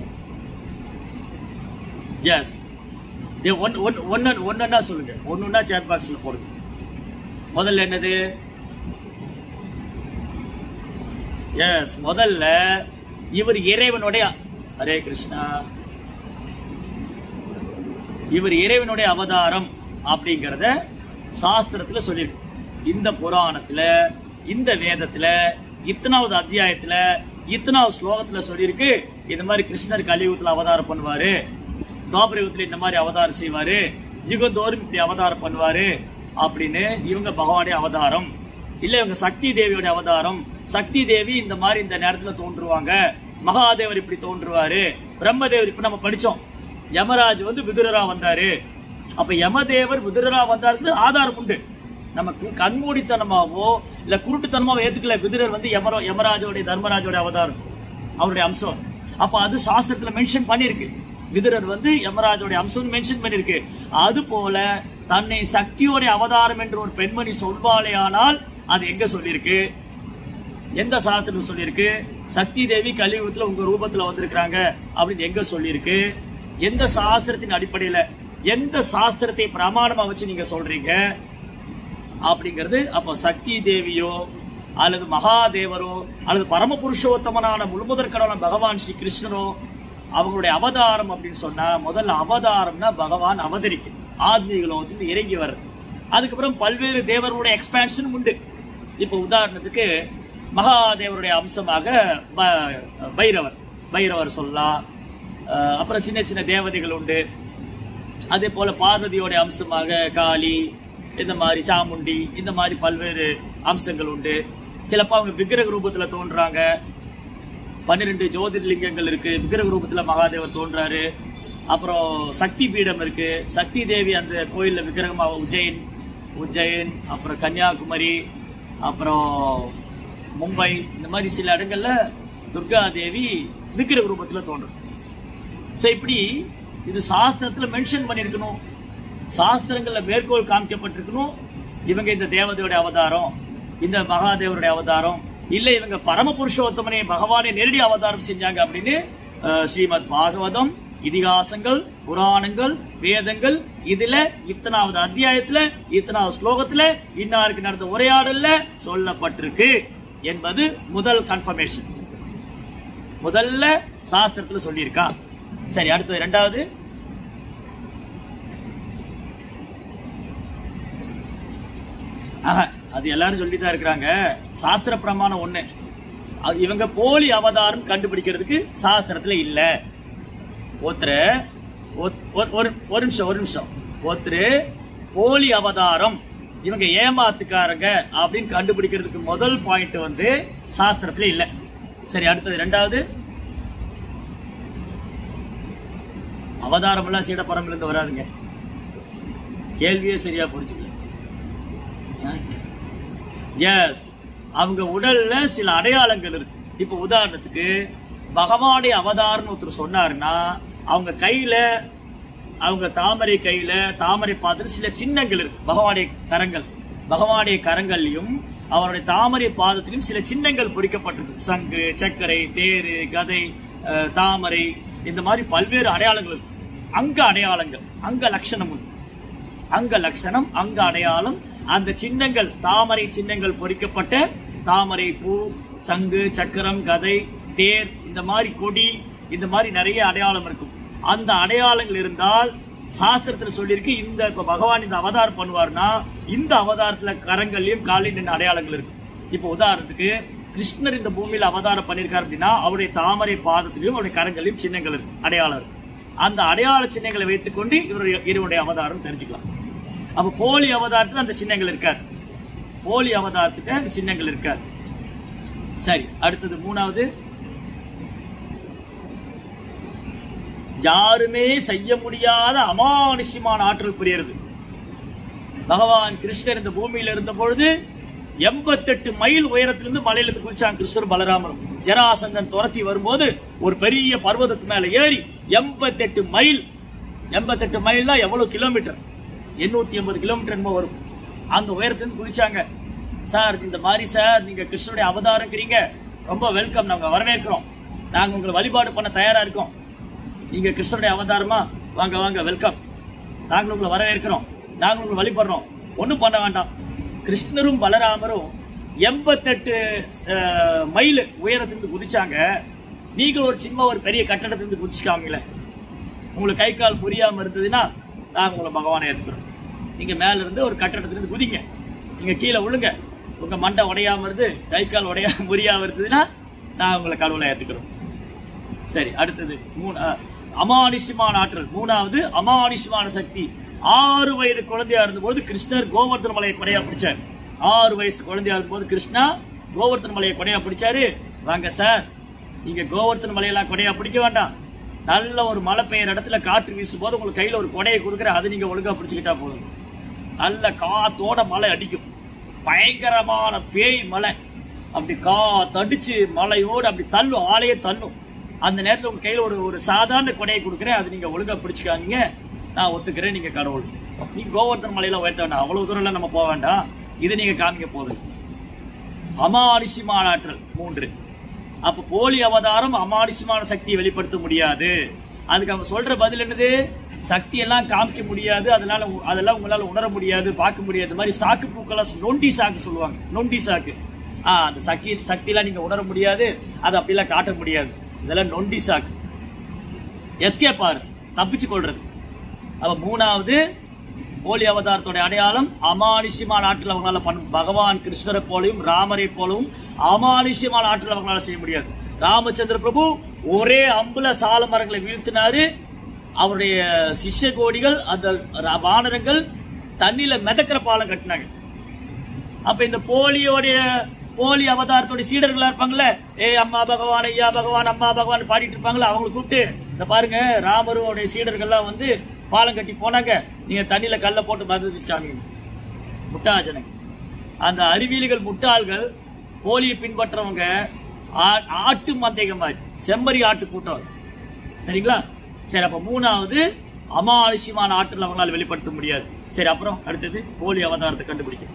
எஸ் ஒன் ஒன் ஒன்னு ஒன்னுன்னா சொல்லுங்க ஒன்னுன்னா சாட் பாக்ஸ்ல போடுங்க முதல்ல என்னது எஸ் முதல்ல இவர் இறைவனுடைய ஹரே கிருஷ்ணா இவர் இறைவனுடைய அவதாரம் அப்படிங்கிறத சாஸ்திரத்துல சொல்லியிருக்கு இந்த புராணத்துல இந்த வேதத்துல இத்தனாவது அத்தியாயத்துல இத்தனாவது ஸ்லோகத்துல சொல்லியிருக்கு இந்த மாதிரி கிருஷ்ணர் கலியுகத்துல அவதாரம் பண்ணுவாரு துவாபரயுகத்துல இந்த மாதிரி அவதாரம் செய்வாரு யுகந்தோறும் இப்படி அவதாரம் பண்ணுவாரு அப்படின்னு இவங்க பகவானுடைய அவதாரம் இல்ல இவங்க சக்தி தேவியோட அவதாரம் சக்தி தேவி இந்த மாதிரி இந்த நேரத்துல தோன்றுவாங்க மகாதேவர் இப்படி தோன்றுவாரு பிரம்மதேவர் இப்ப நம்ம படிச்சோம் யமராஜ் வந்து விதுரரா வந்தாரு அப்ப யமதேவர் விதுரரா வந்தாருக்கு ஆதாரம் உண்டு நமக்கு கண்மூடித்தனமாவோ இல்ல குருட்டுத்தனமாவோ ஏத்துக்கல விதுரர் வந்து யமரோ யமராஜோடைய தர்மராஜோட அவதாரம் அவருடைய அம்சம் அப்ப அது சாஸ்திரத்துல மென்ஷன் பண்ணிருக்கு விதுரர் வந்து யமராஜோட அம்சம் மென்ஷன் பண்ணிருக்கு அது போல தன்னை சக்தியோட அவதாரம் என்று ஒரு பெண்மணி சொல்வாளே ஆனால் அது எங்க சொல்லியிருக்கு எந்த சாஸ்திரத்துல சொல்லியிருக்கு சக்தி தேவி கலியுகத்துல உங்க ரூபத்துல வந்திருக்கிறாங்க அப்படின்னு எங்க சொல்லியிருக்கு எந்த சாஸ்திரத்தின் அடிப்படையில எந்த சாஸ்திரத்தை பிரமாணமா வச்சு நீங்க சொல்றீங்க அப்படிங்கிறது அப்போ சக்தி தேவியோ அல்லது மகாதேவரோ அல்லது பரம புருஷோத்தமனான முழுமுதற் கடவுளான பகவான் ஸ்ரீ கிருஷ்ணரோ அவங்களுடைய அவதாரம் அப்படின்னு சொன்னா முதல்ல அவதாரம்னா பகவான் அவதரிக்கும் ஆத்மீக லோகத்துல இறங்கி வர்றது அதுக்கப்புறம் பல்வேறு தேவர்களுடைய எக்ஸ்பேன்ஷன் உண்டு இப்போ உதாரணத்துக்கு மகாதேவருடைய அம்சமாக ப- பைரவர் பைரவர் சொல்லலாம் அஹ் அப்புறம் சின்ன சின்ன தேவதைகள் உண்டு அதே போல பார்வதியோட அம்சமாக காளி இந்த மாதிரி சாமுண்டி இந்த மாதிரி பல்வேறு அம்சங்கள் உண்டு சிலப்போ அவங்க விக்கிரக ரூபத்துல தோன்றாங்க பன்னிரெண்டு ஜோதிர்லிங்கங்கள் இருக்கு விக்கிரக ரூபத்துல மகாதேவர் தோன்றாரு அப்புறம் சக்தி பீடம் இருக்கு சக்தி தேவி அந்த கோயில்ல விக்கிரகமா உஜ்ஜைன் உஜ்ஜைன் அப்புறம் கன்னியாகுமரி அப்புறம் மும்பை இந்த மாதிரி சில இடங்கள்ல துர்கா தேவி விக்கிரக ரூபத்துல தோன்றும் ஸோ இப்படி இது சாஸ்திரத்துல மென்ஷன் பண்ணியிருக்கணும் சாஸ்திரங்கள்ல மேற்கோள் காமிக்கப்பட்டிருக்கணும் இவங்க இந்த தேவதையோட அவதாரம் இந்த மகாதேவருடைய அவதாரம் இல்ல இவங்க பரம புருஷோத்தமனே பகவானை நேரடி அவதாரம் செஞ்சாங்க அப்படின்னு அஹ், ஸ்ரீமத் பாகவதம் இதிகாசங்கள் புராணங்கள் வேதங்கள் இதுல இத்தனாவது அத்தியாயத்துல இத்தனாவது ஸ்லோகத்துல இன்னாருக்கு நடந்த உரையாடல்ல சொல்லப்பட்டிருக்கு என்பது முதல் கன்ஃபர்மேஷன் முதல்ல சாஸ்திரத்துல சொல்லியிருக்கா சரி அடுத்தது ரெண்டாவது ஆஹா, அது எல்லாரும் சொல்லிதான் இருக்கிறாங்க சாஸ்திர பிரமாணம் ஒண்ணு அது இவங்க போலி அவதாரம் கண்டுபிடிக்கிறதுக்கு சாஸ்திரத்துல இல்ல ஒருத்தர் ஒத்- ஒரு ஒரு- ஒரு நிமிஷம் ஒரு நிமிஷம் ஒருத்தர் போலி அவதாரம் இவங்க ஏமாத்துக்காரங்க அப்படின்னு கண்டுபிடிக்கிறதுக்கு முதல் பாயிண்ட் வந்து சாஸ்திரத்துல இல்ல சரி அடுத்தது ரெண்டாவது அவதாரம் எல்லாம் சீடப்பரம்பில் இருந்து வராதுங்க கேள்வியே சரியா புரிஞ்சுக்கல எஸ் அவங்க உடல்ல சில அடையாளங்கள் இருக்கு இப்ப உதாரணத்துக்கு பகவானுடைய அவதாரம்னு ஒருத்தர் சொன்னாருன்னா அவங்க கையில அவங்க தாமரை கையில தாமரை பாதத்துல சில சின்னங்கள் இருக்கு பகவானுடைய கரங்கள் பகவானுடைய கரங்கள்லயும் அவருடைய தாமரை பாதத்திலும் சில சின்னங்கள் பொறிக்கப்பட்டிருக்கு சங்கு சர்க்கரை தேரு கதை அஹ், தாமரை இந்த மாதிரி பல்வேறு அடையாளங்கள் இருக்கு அங்க அடையாளங்கள் அங்க லட்சணம் உண்டு அங்க லட்சணம் அங்க அடையாளம் அந்த சின்னங்கள் தாமரை சின்னங்கள் பொறிக்கப்பட்ட தாமரை பூ சங்கு சக்கரம் கதை தேர் இந்த மாதிரி கொடி இந்த மாதிரி நிறைய அடையாளம் இருக்கும் அந்த அடையாளங்கள் இருந்தால் சாஸ்திரத்துல சொல்லியிருக்கு இந்த இப்ப பகவான் இந்த அவதாரம் பண்ணுவார்னா இந்த அவதாரத்துல கரங்கள்லயும் காலையும் நின்று அடையாளங்கள் இருக்கு இப்போ உதாரணத்துக்கு கிருஷ்ணர் இந்த பூமியில அவதாரம் பண்ணியிருக்காரு அப்படின்னா அவருடைய தாமரை பாதத்திலையும் அவருடைய கரங்களையும் சின்னங்கள் இருக்கு அடையாளம் இருக்கு அந்த அடையாள சின்னங்களை வைத்துக்கொண்டு இவருடைய இவருடைய அவதாரம் தெரிஞ்சுக்கலாம் அப்ப போலி அவதாரத்துல அந்த சின்னங்கள் இருக்காது போலி அவதாரத்துக்கு அந்த சின்னங்கள் இருக்காது சரி அடுத்தது மூணாவது யாருமே செய்ய முடியாத அமானுஷ்யமான ஆற்றல் புரியுறது பகவான் கிருஷ்ணர் இந்த பூமியில இருந்த பொழுது எண்பத்தெட்டு மைல் உயரத்திலிருந்து மலையிலிருந்து குதிச்சாங்க கிருஷ்ணர் பலராமரும் ஜராசந்தன் துரத்தி வரும்போது ஒரு பெரிய பர்வதத்து மேல ஏறி எண்பத்தெட்டு மைல் எண்பத்தெட்டு மைல்னா எவ்வளவு கிலோமீட்டர் எண்ணூத்தி எண்பது கிலோமீட்டர் என்னமோ வரும் அந்த உயரத்திலிருந்து குதிச்சாங்க சார் இந்த மாதிரி சார் நீங்க கிருஷ்ணருடைய அவதாரங்கிறீங்க ரொம்ப வெல்கம் நாங்க வரவேற்கிறோம் நாங்க உங்களை வழிபாடு பண்ண தயாரா இருக்கோம் நீங்க கிருஷ்ணருடைய அவதாரமா வாங்க வாங்க வெல்கம் நாங்கள் உங்களை வரவேற்கிறோம் நாங்கள் உங்களை வழிபடுறோம் ஒன்றும் பண்ண வேண்டாம் கிருஷ்ணரும் பலராமரும் எண்பத்தெட்டு அஹ், மைல் உயரத்திலிருந்து குதிச்சாங்க நீங்க ஒரு சின்ன ஒரு பெரிய கட்டடத்திலிருந்து குதிச்சுக்காமங்களே உங்களுக்கு கை கால் புரியாம இருந்ததுன்னா நாங்கள் உங்களை பகவானை ஏற்றுக்கிறோம் நீங்க மேல இருந்து ஒரு கட்டடத்திலிருந்து குதிங்க நீங்க கீழே விழுங்க உங்க மண்டை உடையாம இருந்து கை கால் உடையாம புரியாம இருந்ததுன்னா நான் உங்களை கடவுளை ஏத்துக்கிறோம் சரி அடுத்தது மூணு அஹ், அமானுஷ்யமான ஆற்றல் மூணாவது அமானுஷ்யமான சக்தி ஆறு வயது குழந்தையா இருந்தபோது கிருஷ்ணர் கோவர்தன மலையை கொடையா பிடிச்சார் ஆறு வயசு குழந்தையா இருந்தபோது கிருஷ்ணா கோவர்தன மலையை கொடையா பிடிச்சாரு வாங்க சார் நீங்க கோவர்தன மலையெல்லாம் கொடையா பிடிக்க வேண்டாம் நல்ல ஒரு மழை பெய்யுற இடத்துல காற்று வீசும் போது உங்களுக்கு கையில ஒரு கொடையை கொடுக்குற அதை நீங்க ஒழுங்கா பிடிச்சுக்கிட்டா போதும் நல்ல காத்தோட மழை அடிக்கும் பயங்கரமான பேய் மழை அப்படி காத்தடிச்சு மலையோடு அப்படி தள்ளும் ஆளையே தள்ளும் அந்த நேரத்துல உங்க கையில ஒரு ஒரு சாதாரண கொடையை கொடுக்குறேன் அது நீங்க ஒழுங்கா பிடிச்சுக்காதீங்க நான் ஒத்துக்கிறேன் நீங்க கடவுள் நீங்க கோவர்த்தன் மலையில உயர்த்த வேண்டாம் அவ்வளவு தூரம் நம்ம போக வேண்டாம் இதை நீங்க காமிக்க போதும் அமானுஷ்யமான ஆற்றல் மூன்று அப்ப போலி அவதாரம் அமானுஷ்யமான சக்தியை வெளிப்படுத்த முடியாது அதுக்கு அவங்க சொல்ற பதில் என்னது சக்தி எல்லாம் காமிக்க முடியாது அதனால உ- அதெல்லாம் உங்களால உணர முடியாது பார்க்க முடியாது இந்த மாதிரி சாக்கு பூக்கெல்லாம் நொண்டி சாக்கு சொல்லுவாங்க நொண்டி சாக்கு ஆ அந்த சக்தி சக்தியெல்லாம் நீங்க உணர முடியாது அது அப்படிலாம் காட்ட முடியாது இதெல்லாம் நொண்டி சாக்கு எஸ்கேப் ஆறு தப்பிச்சு கொள்றது அப்ப மூணாவது போலி அவதாரத்தோட அடையாளம் அமானுஷ்யமான ஆற்றல் அவங்களால பண்ண பகவான் கிருஷ்ணரை போலவும் ராமரை போலவும் அமானுஷ்யமான ஆற்றல் அவங்களால செய்ய முடியாது ராமச்சந்திர பிரபு ஒரே அம்புல சால மரங்களை வீழ்த்தினாரு அவருடைய சிஷ்ய கோடிகள் அந்த ர- வானரங்கள் தண்ணியில மிதக்கிற பாலம் கட்டினாங்க அப்ப இந்த போலியோடைய போலி அவதாரத்தோட சீடர்களா இருப்பாங்கல்ல ஏ அம்மா பகவான் ஐயா பகவான் அம்மா பகவான் பாடிட்டு இருப்பாங்கல்ல அவங்களை கூப்பிட்டு இந்த பாருங்க ராமரும் அவருடைய சீடர்கள்லாம் வந்து பாலம் கட்டி போனாங்க நீங்க தண்ணியில கல்ல போட்டு மதிச்சாங்க முட்டாஜனங்க அந்த அறிவியலிகள் முட்டாள்கள் போலியை பின்பற்றவங்க ஆ- ஆட்டு மந்தைக மாதிரி செம்மறி ஆட்டு கூட்டம் சரிங்களா சரி அப்ப மூணாவது அமானுஷ்யமான ஆற்றல் அவங்களால வெளிப்படுத்த முடியாது சரி அப்புறம் அடுத்தது போலி அவதாரத்தை கண்டுபிடிக்க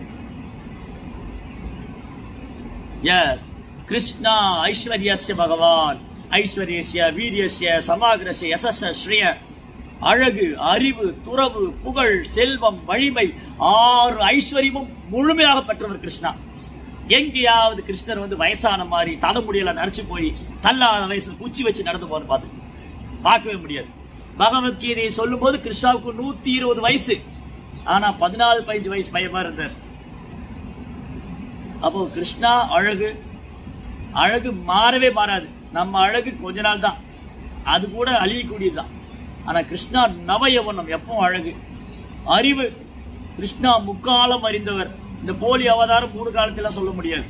எஸ் கிருஷ்ணா ஐஸ்வர்யஸ்ய பகவான் ஐஸ்வர்யஸ்ய வீரியஸ்ய சமாகிரஸ்ய யசஸ ஸ்ரீய அழகு அறிவு துறவு புகழ் செல்வம் வலிமை ஆறு ஐஸ்வர்யமும் முழுமையாக பெற்றவர் கிருஷ்ணா எங்கேயாவது கிருஷ்ணர் வந்து வயசான மாதிரி தலைமுடியில நரைச்சு போய் தள்ளாத வயசுல குச்சி வச்சு நடந்து போன்னு பார்த்து பார்க்கவே முடியாது பகவத்கீதையை சொல்லும் போது கிருஷ்ணாவுக்கு நூத்தி இருபது வயசு ஆனா பதினாலு பதினஞ்சு வயசு பையமா இருந்தார் அப்போ கிருஷ்ணா அழகு அழகு மாறவே மாறாது நம்ம அழகு கொஞ்ச நாள் தான் அது கூட அழியக்கூடியதுதான் ஆனா கிருஷ்ணா நவயவனம் எப்பவும் அழகு அறிவு கிருஷ்ணா முக்காலம் அறிந்தவர் இந்த போலி அவதாரம் மூணு காலத்துல சொல்ல முடியாது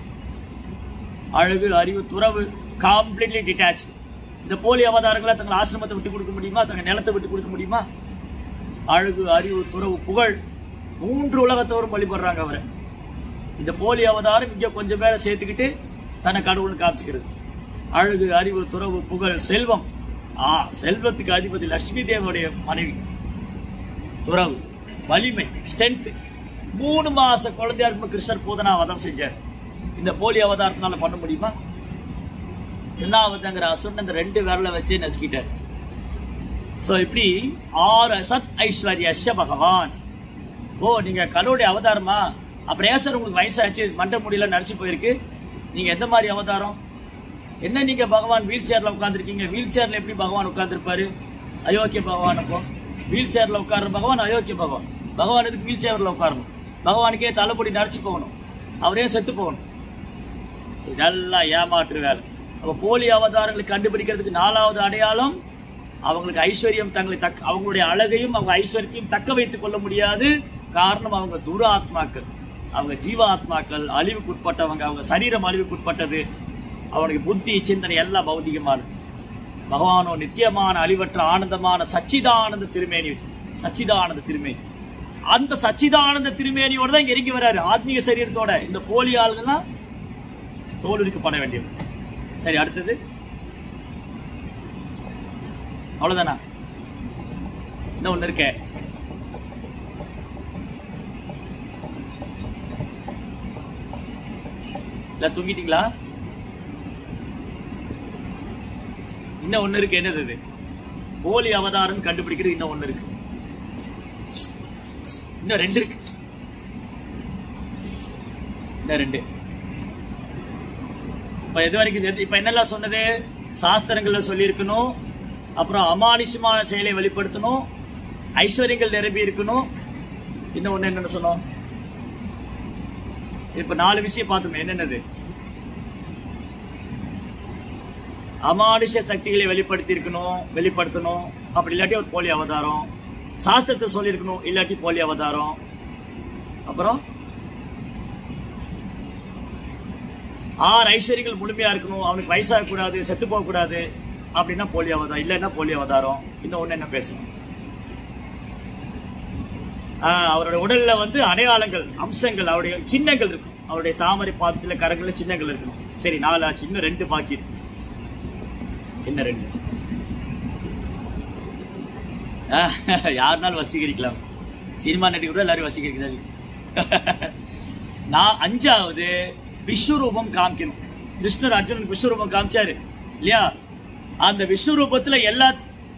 அழகு அறிவு துறவு காம்ப்ளீட்லி டிட்டாச் இந்த போலி அவதாரங்களை தங்கள் ஆசிரமத்தை விட்டு கொடுக்க முடியுமா தங்கள் நிலத்தை விட்டு கொடுக்க முடியுமா அழகு அறிவு துறவு புகழ் மூன்று உலகத்தவரும் வழிபடுறாங்க அவரை இந்த போலி அவதாரம் இங்க கொஞ்சம் பேரை சேர்த்துக்கிட்டு தன்னை கடவுள்னு காமிச்சுக்கிறது அழகு அறிவு துறவு புகழ் செல்வம் ஆ செல்வத்துக்கு அதிபதி லட்சுமி தேவனுடைய மனைவி துறவு வலிமை ஸ்ட்ரென்த் மூணு மாச குழந்தையா இருக்கும் கிருஷ்ணர் பூதனா வதம் செஞ்சார் இந்த போலி அவதாரத்தினால பண்ண முடியுமா திருநாவதங்கிற அசுரன் இந்த ரெண்டு விரலை வச்சு நசுக்கிட்டார் சோ இப்படி ஆறு சத் ஐஸ்வர்யஸ்ய பகவான் ஓ நீங்க கடவுளுடைய அவதாரமா அப்புறம் ஏன் சார் உங்களுக்கு வயசாச்சு மண்டை முடியல நடிச்சு போயிருக்கு நீங்க எந்த மாதிரி அவதாரம் என்ன நீங்க பகவான் வீல் சேர்ல உட்காந்துருக்கீங்க வீல் சேர்ல எப்படி பகவான் உட்கார்ந்திருப்பாரு அயோக்கிய பகவான் அப்போ வீல் சேர்ல உட்கார்ற பகவான் அயோக்கிய பகவான் பகவான் எதுக்கு வீல் சேர்ல உட்காரணும் பகவானுக்கே தலைப்படி நடிச்சு போகணும் அவரே செத்து போகணும் இதெல்லாம் ஏமாற்று வேலை அப்ப போலி அவதாரங்களை கண்டுபிடிக்கிறதுக்கு நாலாவது அடையாளம் அவங்களுக்கு ஐஸ்வர்யம் தங்களை தக்க அவங்களுடைய அழகையும் அவங்க ஐஸ்வர்யத்தையும் தக்க வைத்துக் கொள்ள முடியாது காரணம் அவங்க துர ஆத்மாக்கள் அவங்க ஜீவ ஆத்மாக்கள் அழிவுக்கு உட்பட்டவங்க அவங்க சரீரம் அழிவுக்கு உட்பட்டது அவனுக்கு புத்தி சிந்தனை எல்லாம் பௌதிகமானது பகவானோ நித்தியமான அழிவற்ற ஆனந்தமான சச்சிதானந்த திருமேனி வச்சு சச்சிதானந்த திருமேனி அந்த சச்சிதானந்த திருமேனியோட தான் இங்க இறங்கி வராரு ஆத்மீக சரீரத்தோட இந்த போலி ஆளுங்கெல்லாம் தோலுரிக்கப்பட வேண்டியது சரி அடுத்தது அவ்வளவுதானா இன்னும் ஒண்ணு இருக்கே இல்ல தூங்கிட்டீங்களா இன்னும் ஒண்ணு இருக்கு என்னது இது போலி அவதாரம் கண்டுபிடிக்கிறது இன்னும் ஒண்ணு இருக்கு இன்னும் ரெண்டு இருக்கு இன்னும் ரெண்டு இப்ப எது வரைக்கும் சேர்த்து இப்ப என்னெல்லாம் சொன்னது சாஸ்திரங்கள்ல சொல்லியிருக்கணும் அப்புறம் அமானுஷமான செயலை வெளிப்படுத்தணும் ஐஸ்வர்யங்கள் நிரம்பி இருக்கணும் இன்னும் ஒண்ணு என்னென்ன சொன்னோம் இப்ப நாலு விஷயம் பார்த்தோமே என்னென்னது அமானுஷ சக்திகளை வெளிப்படுத்தி இருக்கணும் வெளிப்படுத்தணும் அப்படி இல்லாட்டி ஒரு போலி அவதாரம் சாஸ்திரத்தை சொல்லியிருக்கணும் இல்லாட்டி போலி அவதாரம் அப்புறம் ஆறு ஐஸ்வர்யங்கள் முழுமையா இருக்கணும் அவனுக்கு வயசாக கூடாது செத்து போக கூடாது அப்படின்னா போலி அவதாரம் இல்லைன்னா போலி அவதாரம் இன்னும் ஒண்ணு என்ன பேசணும் ஆஹ் அவரோட உடல்ல வந்து அடையாளங்கள் அம்சங்கள் அவருடைய சின்னங்கள் இருக்கும் அவருடைய தாமரை பாதத்துல கரங்கள்ல சின்னங்கள் இருக்கணும் சரி நாலு ஆச்சு இன்னும் ரெண்டு பாக்கி இருக்கு என்ன ரெண்டு ஆஹ், யாருனாலும் வசீகரிக்கலாம் சினிமா நடிகர் கூட எல்லாரும் வசீகரிக்கிறாரு நான் அஞ்சாவது விஸ்வரூபம் காமிக்கணும் கிருஷ்ணர் அர்ஜுனனுக்கு விஸ்வரூபம் காமிச்சாரு இல்லையா அந்த விஸ்வரூபத்துல எல்லா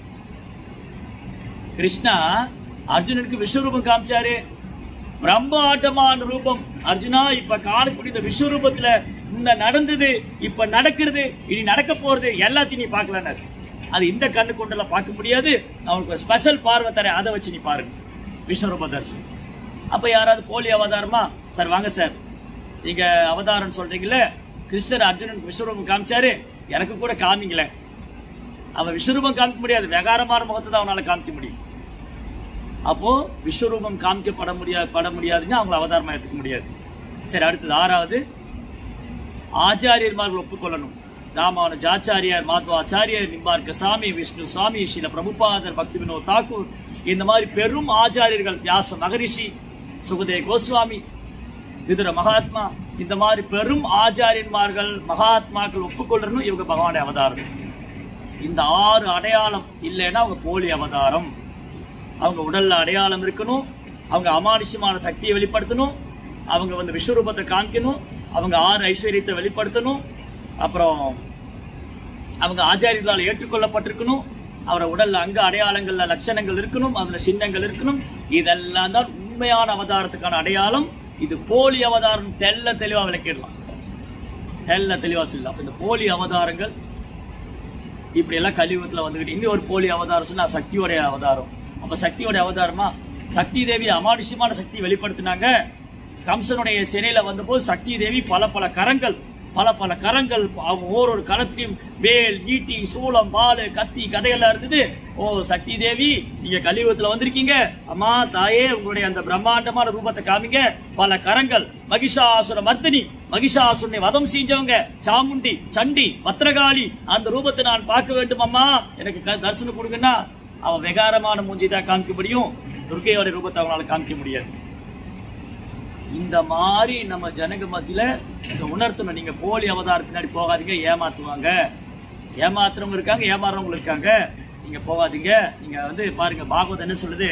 கிருஷ்ணா அர்ஜுனனுக்கு விஸ்வரூபம் காமிச்சாரு பிரம்மாண்டமான ரூபம் அர்ஜுனா இப்ப காணக்கூடிய இந்த விஸ்வரூபத்துல இந்த நடந்தது இப்ப நடக்கிறது இனி நடக்க போறது எல்லாத்தையும் நீ பார்க்கலன்னாரு அது இந்த கண்ணு கொண்டெல்லாம் பார்க்க முடியாது அவனுக்கு ஒரு ஸ்பெஷல் பார்வை தரேன் அதை வச்சு நீ பாருங்க விஸ்வரூப தரிசனம் அப்ப யாராவது போலி அவதாரமா சார் வாங்க சார் நீங்க அவதாரம் சொல்றீங்கல்ல கிருஷ்ணர் அர்ஜுனனுக்கு விஸ்வரூபம் காமிச்சாரு எனக்கு கூட காமிங்களேன் அவன் விஸ்வரூபம் காமிக்க முடியாது வெகாரமான முகத்தை தான் அவனால காமிக்க முடியும் அப்போ விஸ்வரூபம் காமிக்கப்பட முடியாது பட முடியாதுன்னு அவங்களை அவதாரமா எடுத்துக்க முடியாது சரி அடுத்தது ஆறாவது ஆச்சாரியர்மார்கள் ஒப்புக்கொள்ளணும் ராமானுஜ ஆச்சாரியார் மாத்வாச்சாரியர் நிம்பார்க்க சாமி விஷ்ணு சுவாமி ஸ்ரீல பிரபுபாதர் பக்தி வினோத் தாக்கூர் இந்த மாதிரி பெரும் ஆச்சாரியர்கள் வியாச மகரிஷி சுகதே கோஸ்வாமி விதுர மகாத்மா இந்த மாதிரி பெரும் ஆச்சாரியன்மார்கள் மகாத்மாக்கள் ஒப்புக்கொள்ளணும் இவங்க பகவானுடைய அவதாரம் இந்த ஆறு அடையாளம் இல்லைன்னா அவங்க போலி அவதாரம் அவங்க உடல்ல அடையாளம் இருக்கணும் அவங்க அமானுஷ்யமான சக்தியை வெளிப்படுத்தணும் அவங்க வந்து விஸ்வரூபத்தை காமிக்கணும் அவங்க ஆறு ஐஸ்வர்யத்தை வெளிப்படுத்தணும் அப்புறம் அவங்க ஆச்சாரியர்களால் ஏற்றுக்கொள்ளப்பட்டிருக்கணும் அவர உடல்ல அங்க அடையாளங்கள்ல லட்சணங்கள் இருக்கணும் அதுல சின்னங்கள் இருக்கணும் இதெல்லாம் தான் உண்மையான அவதாரத்துக்கான அடையாளம் இது போலி அவதாரம் தெல்ல தெளிவா விளக்கிடலாம் தெல்ல தெளிவா சொல்லலாம் அப்ப இந்த போலி அவதாரங்கள் இப்படி எல்லாம் கலியுகத்துல வந்துகிட்டு இன்னும் ஒரு போலி அவதாரம் சொன்னா சக்தியோடைய அவதாரம் அப்ப சக்தியோடைய அவதாரமா சக்தி தேவி அமானுஷ்யமான சக்தி வெளிப்படுத்தினாங்க கம்சனுடைய சிறையில வந்தபோது சக்தி தேவி பல பல கரங்கள் பல பல கரங்கள் அவங்க ஒவ்வொரு கரத்திலையும் வேல் ஈட்டி சூளம் பால் கத்தி கதையெல்லாம் இருந்தது ஓ சக்தி தேவி நீங்க கலியுகத்துல வந்திருக்கீங்க அம்மா தாயே உங்களுடைய அந்த பிரம்மாண்டமான ரூபத்தை காமிங்க பல கரங்கள் மகிஷாசுர மர்த்தினி மகிஷாசுரனை வதம் செஞ்சவங்க சாமுண்டி சண்டி பத்திரகாளி அந்த ரூபத்தை நான் பார்க்க வேண்டும் அம்மா எனக்கு க- தரிசனம் கொடுங்கன்னா அவன் வெகாரமான மூஞ்சி தான் காமிக்க முடியும் துர்க்கையோட ரூபத்தை அவங்களால காமிக்க முடியாது இந்த மாதிரி நம்ம ஜனங்க மத்தியில இதை உணர்த்தணும் நீங்க போலி அவதார பின்னாடி போகாதீங்க ஏமாத்துவாங்க ஏமாத்துறவங்க இருக்காங்க ஏமாறுறவங்க இருக்காங்க நீங்க போகாதீங்க நீங்க வந்து பாருங்க பாகவத் என்ன சொல்லுது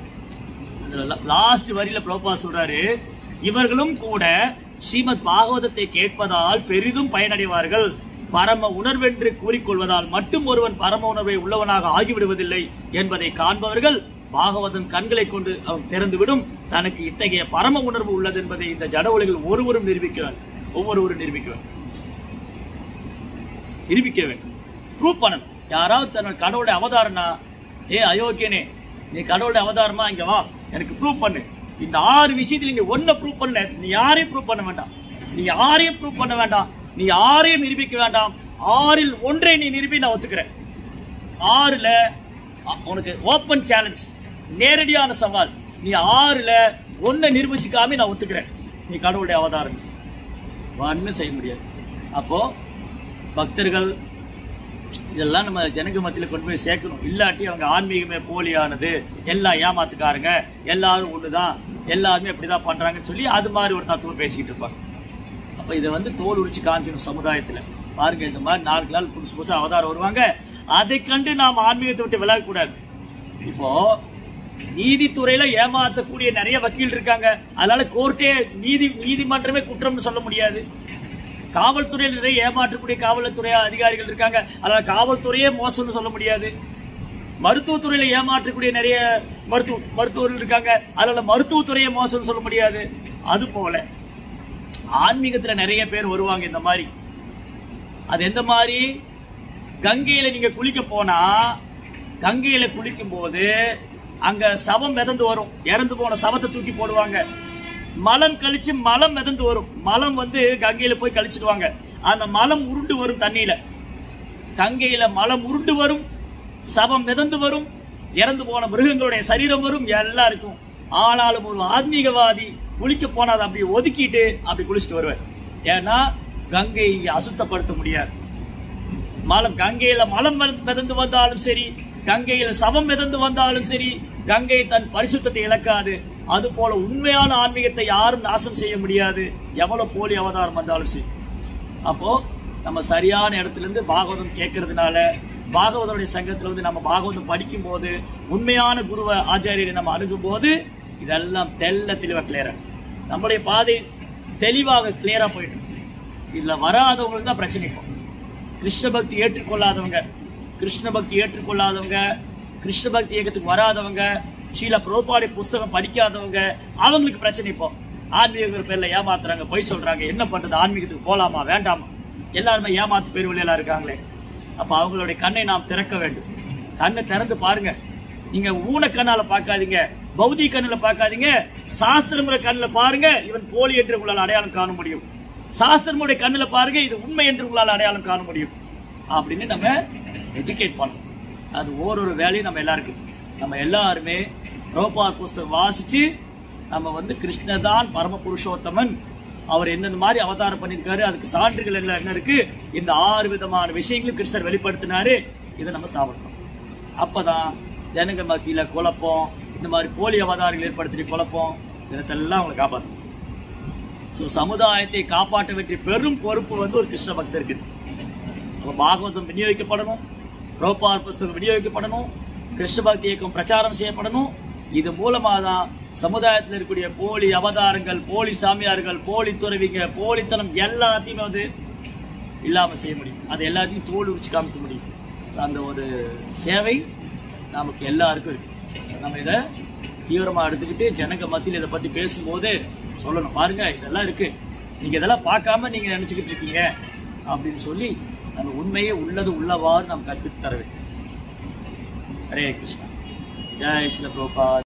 லாஸ்ட் வரியில பிரபா சொல்றாரு இவர்களும் கூட ஸ்ரீமத் பாகவதத்தை கேட்பதால் பெரிதும் பயனடைவார்கள் பரம உணர்வென்று கூறிக்கொள்வதால் மட்டும் ஒருவன் பரம உணர்வை உள்ளவனாக ஆகிவிடுவதில்லை என்பதை காண்பவர்கள் பாகவதம் கண்களை கொண்டு அவன் திறந்துவிடும் தனக்கு இத்தகைய பரம உணர்வு உள்ளது என்பதை இந்த ஜட உலகில் ஒருவரும் நிரூபிக்க வேண்டும் ஒவ்வொருவரும் நிரூபிக்க வேண்டும் நிரூபிக்க வேண்டும் ப்ரூவ் பண்ணணும் யாராவது தன்னோட கடவுளுடைய அவதாரம்னா ஏ அயோக்கியனே நீ கடவுளுடைய அவதாரமா இங்க வா எனக்கு ப்ரூவ் பண்ணு இந்த ஆறு விஷயத்துல நீ ஒன்ன ப்ரூவ் பண்ணல நீ யாரையும் ப்ரூவ் பண்ண வேண்டாம் நீ யாரையும் ப்ரூவ் பண்ண வேண்டாம் நீ யாரையும் நிரூபிக்க வேண்டாம் ஆறில் ஒன்றை நீ நிரூபி நான் ஒத்துக்கிறேன் ஆறுல அ- உனக்கு ஓப்பன் சேலஞ்ச் நேரடியான சவால் நீ ஆறுல ஒன்னை நிரூபிச்சுக்காம நான் ஒத்துக்கிறேன் நீ கடவுளுடைய அவதாரம் ஒன்றும் செய்ய முடியாது அப்போ பக்தர்கள் இதெல்லாம் நம்ம ஜனங்க மத்தியில கொண்டு போய் சேர்க்கணும் இல்லாட்டி அவங்க ஆன்மீகமே போலியானது எல்லாம் ஏமாத்துக்காரங்க எல்லாரும் ஒண்ணுதான் எல்லாருமே இப்படிதான் பண்றாங்கன்னு சொல்லி அது மாதிரி ஒரு தத்துவம் பேசிக்கிட்டு இருப்பாங்க அப்ப இதை வந்து தோல் உரிச்சு காமிக்கணும் சமுதாயத்துல பாருங்க இந்த மாதிரி நாளுக்கு நாள் புதுசு புதுசா அவதாரம் வருவாங்க அதை கண்டு நாம் ஆன்மீகத்தை விட்டு விலகக்கூடாது இப்போ நீதித்துறையில ஏமாத்தக்கூடிய நிறைய வக்கீல் இருக்காங்க அதனால கோர்ட்டே நீதி நீதிமன்றமே குற்றம்னு சொல்ல முடியாது காவல்துறையில் நிறைய ஏமாற்றக்கூடிய காவல்துறை அதிகாரிகள் இருக்காங்க அதனால காவல்துறையே மோசம்னு சொல்ல முடியாது மருத்துவத்துறையில ஏமாற்றக்கூடிய நிறைய மருத்துவ மருத்துவர்கள் இருக்காங்க அதனால மருத்துவத்துறையே மோசம்னு சொல்ல முடியாது அது போல ஆன்மீகத்துல நிறைய பேர் வருவாங்க இந்த மாதிரி அது எந்த மாதிரி கங்கையில நீங்க குளிக்க போனா கங்கையில குளிக்கும் போது அங்க சவம் மிதந்து வரும் இறந்து போன சவத்தை தூக்கி போடுவாங்க மலம் கழிச்சு மலம் மிதந்து வரும் மலம் வந்து கங்கையில போய் கழிச்சிடுவாங்க அந்த மலம் உருண்டு வரும் தண்ணியில கங்கையில மலம் உருண்டு வரும் சவம் மிதந்து வரும் இறந்து போன மிருகங்களுடைய சரீரம் வரும் எல்லாம் இருக்கும் ஆனாலும் ஒரு ஆன்மீகவாதி குளிக்க போனா அதை அப்படி ஒதுக்கிட்டு அப்படி குளிச்சுட்டு வருவார் ஏன்னா கங்கையை அசுத்தப்படுத்த முடியாது மலம் கங்கையில மலம் மித- மிதந்து வந்தாலும் சரி கங்கையில சவம் மிதந்து வந்தாலும் சரி கங்கை தன் பரிசுத்தத்தை இழக்காது அது போல உண்மையான ஆன்மீகத்தை யாரும் நாசம் செய்ய முடியாது எவ்வளவு போலி அவதாரம் வந்தாலும் சரி அப்போ நம்ம சரியான இடத்துல இருந்து பாகவதம் கேட்கறதுனால பாகவதனுடைய சங்கத்துல வந்து நம்ம பாகவதம் படிக்கும் போது உண்மையான குருவ ஆச்சாரியரை நம்ம அணுகும் போது இதெல்லாம் தெல்ல தெளிவா கிளியரா நம்மளுடைய பாதை தெளிவாக கிளியரா போயிட்டு இருக்கு. இதுல வராதவங்களுக்கு தான் பிரச்சனை இப்போ கிருஷ்ண பக்தி ஏற்றுக்கொள்ளாதவங்க கிருஷ்ண பக்தி ஏற்றுக்கொள்ளாதவங்க கிருஷ்ண பக்தி இயக்கத்துக்கு வராதவங்க ஸ்ரீல புரோபாடி புஸ்தகம் படிக்காதவங்க அவங்களுக்கு பிரச்சனை இப்போ ஆன்மீக பேர்ல ஏமாத்துறாங்க பொய் சொல்றாங்க என்ன பண்றது ஆன்மீகத்துக்கு போலாமா வேண்டாமா எல்லாருமே ஏமாத்து பேர் வழியெல்லாம் இருக்காங்களே அப்ப அவங்களுடைய கண்ணை நாம் திறக்க வேண்டும் கண்ணை திறந்து பாருங்க நீங்க ஊன கண்ணால பார்க்காதீங்க பௌதிக கண்ணுல பார்க்காதீங்க சாஸ்திரமுறை கண்ணுல பாருங்க இவன் போலி என்று உங்களால் அடையாளம் காண முடியும் சாஸ்திரமுடைய கண்ணுல பாருங்க இது உண்மை என்று உங்களால் அடையாளம் காண முடியும் அப்படின்னு நம்ம எஜுகேட் பண்ணணும் அது ஓரொரு வேலையும் நம்ம எல்லாருக்கும் நம்ம எல்லாருமே ரோபார் புஸ்தகம் வாசிச்சு நம்ம வந்து கிருஷ்ணர் தான் பரம புருஷோத்தமன் அவர் என்னென்ன மாதிரி அவதாரம் பண்ணியிருக்காரு அதுக்கு சான்றுகள் எல்லாம் என்ன இருக்கு இந்த ஆறு விதமான விஷயங்களும் கிருஷ்ணர் வெளிப்படுத்தினாரு இதை நம்ம ஸ்தாபனம் அப்பதான் ஜனங்க மத்தியில குழப்பம் இந்த மாதிரி போலி அவதாரங்கள் ஏற்படுத்திய குழப்பம் இதெல்லாம் அவங்களை காப்பாற்றும் ஸோ சமுதாயத்தை காப்பாற்ற வேண்டிய பெரும் பொறுப்பு வந்து ஒரு கிருஷ்ண பக்தருக்கு இருக்கு. அப்ப பாகவதம் விநியோகிக்கப்படணும் ரோபார் புஸ்தகம் விநியோகிக்கப்படணும் கிருஷ்ண பக்தி இயக்கம் பிரச்சாரம் செய்யப்படணும் இது மூலமா தான் சமுதாயத்தில் இருக்கக்கூடிய போலி அவதாரங்கள் போலி சாமியார்கள் போலி துறவிங்க போலித்தனம் எல்லாத்தையுமே வந்து இல்லாம செய்ய முடியும் அது எல்லாத்தையும் தோல் உரிச்சு காமிக்க முடியும் So, அந்த ஒரு சேவை நமக்கு எல்லாருக்கும் இருக்கு So, நம்ம இதை தீவிரமா எடுத்துக்கிட்டு ஜனங்க மத்தியில் இதை பத்தி பேசும்போது சொல்லணும் பாருங்க இதெல்லாம் இருக்கு நீங்க இதெல்லாம் பார்க்காம நீங்க நினைச்சுக்கிட்டு இருக்கீங்க அப்படின்னு சொல்லி நம்ம உண்மையை உள்ளது உள்ளவாறு நாம் கற்பித்து தர வேண்டும் ஹரே கிருஷ்ணா ஜெய் ஸ்ரீல பிரபா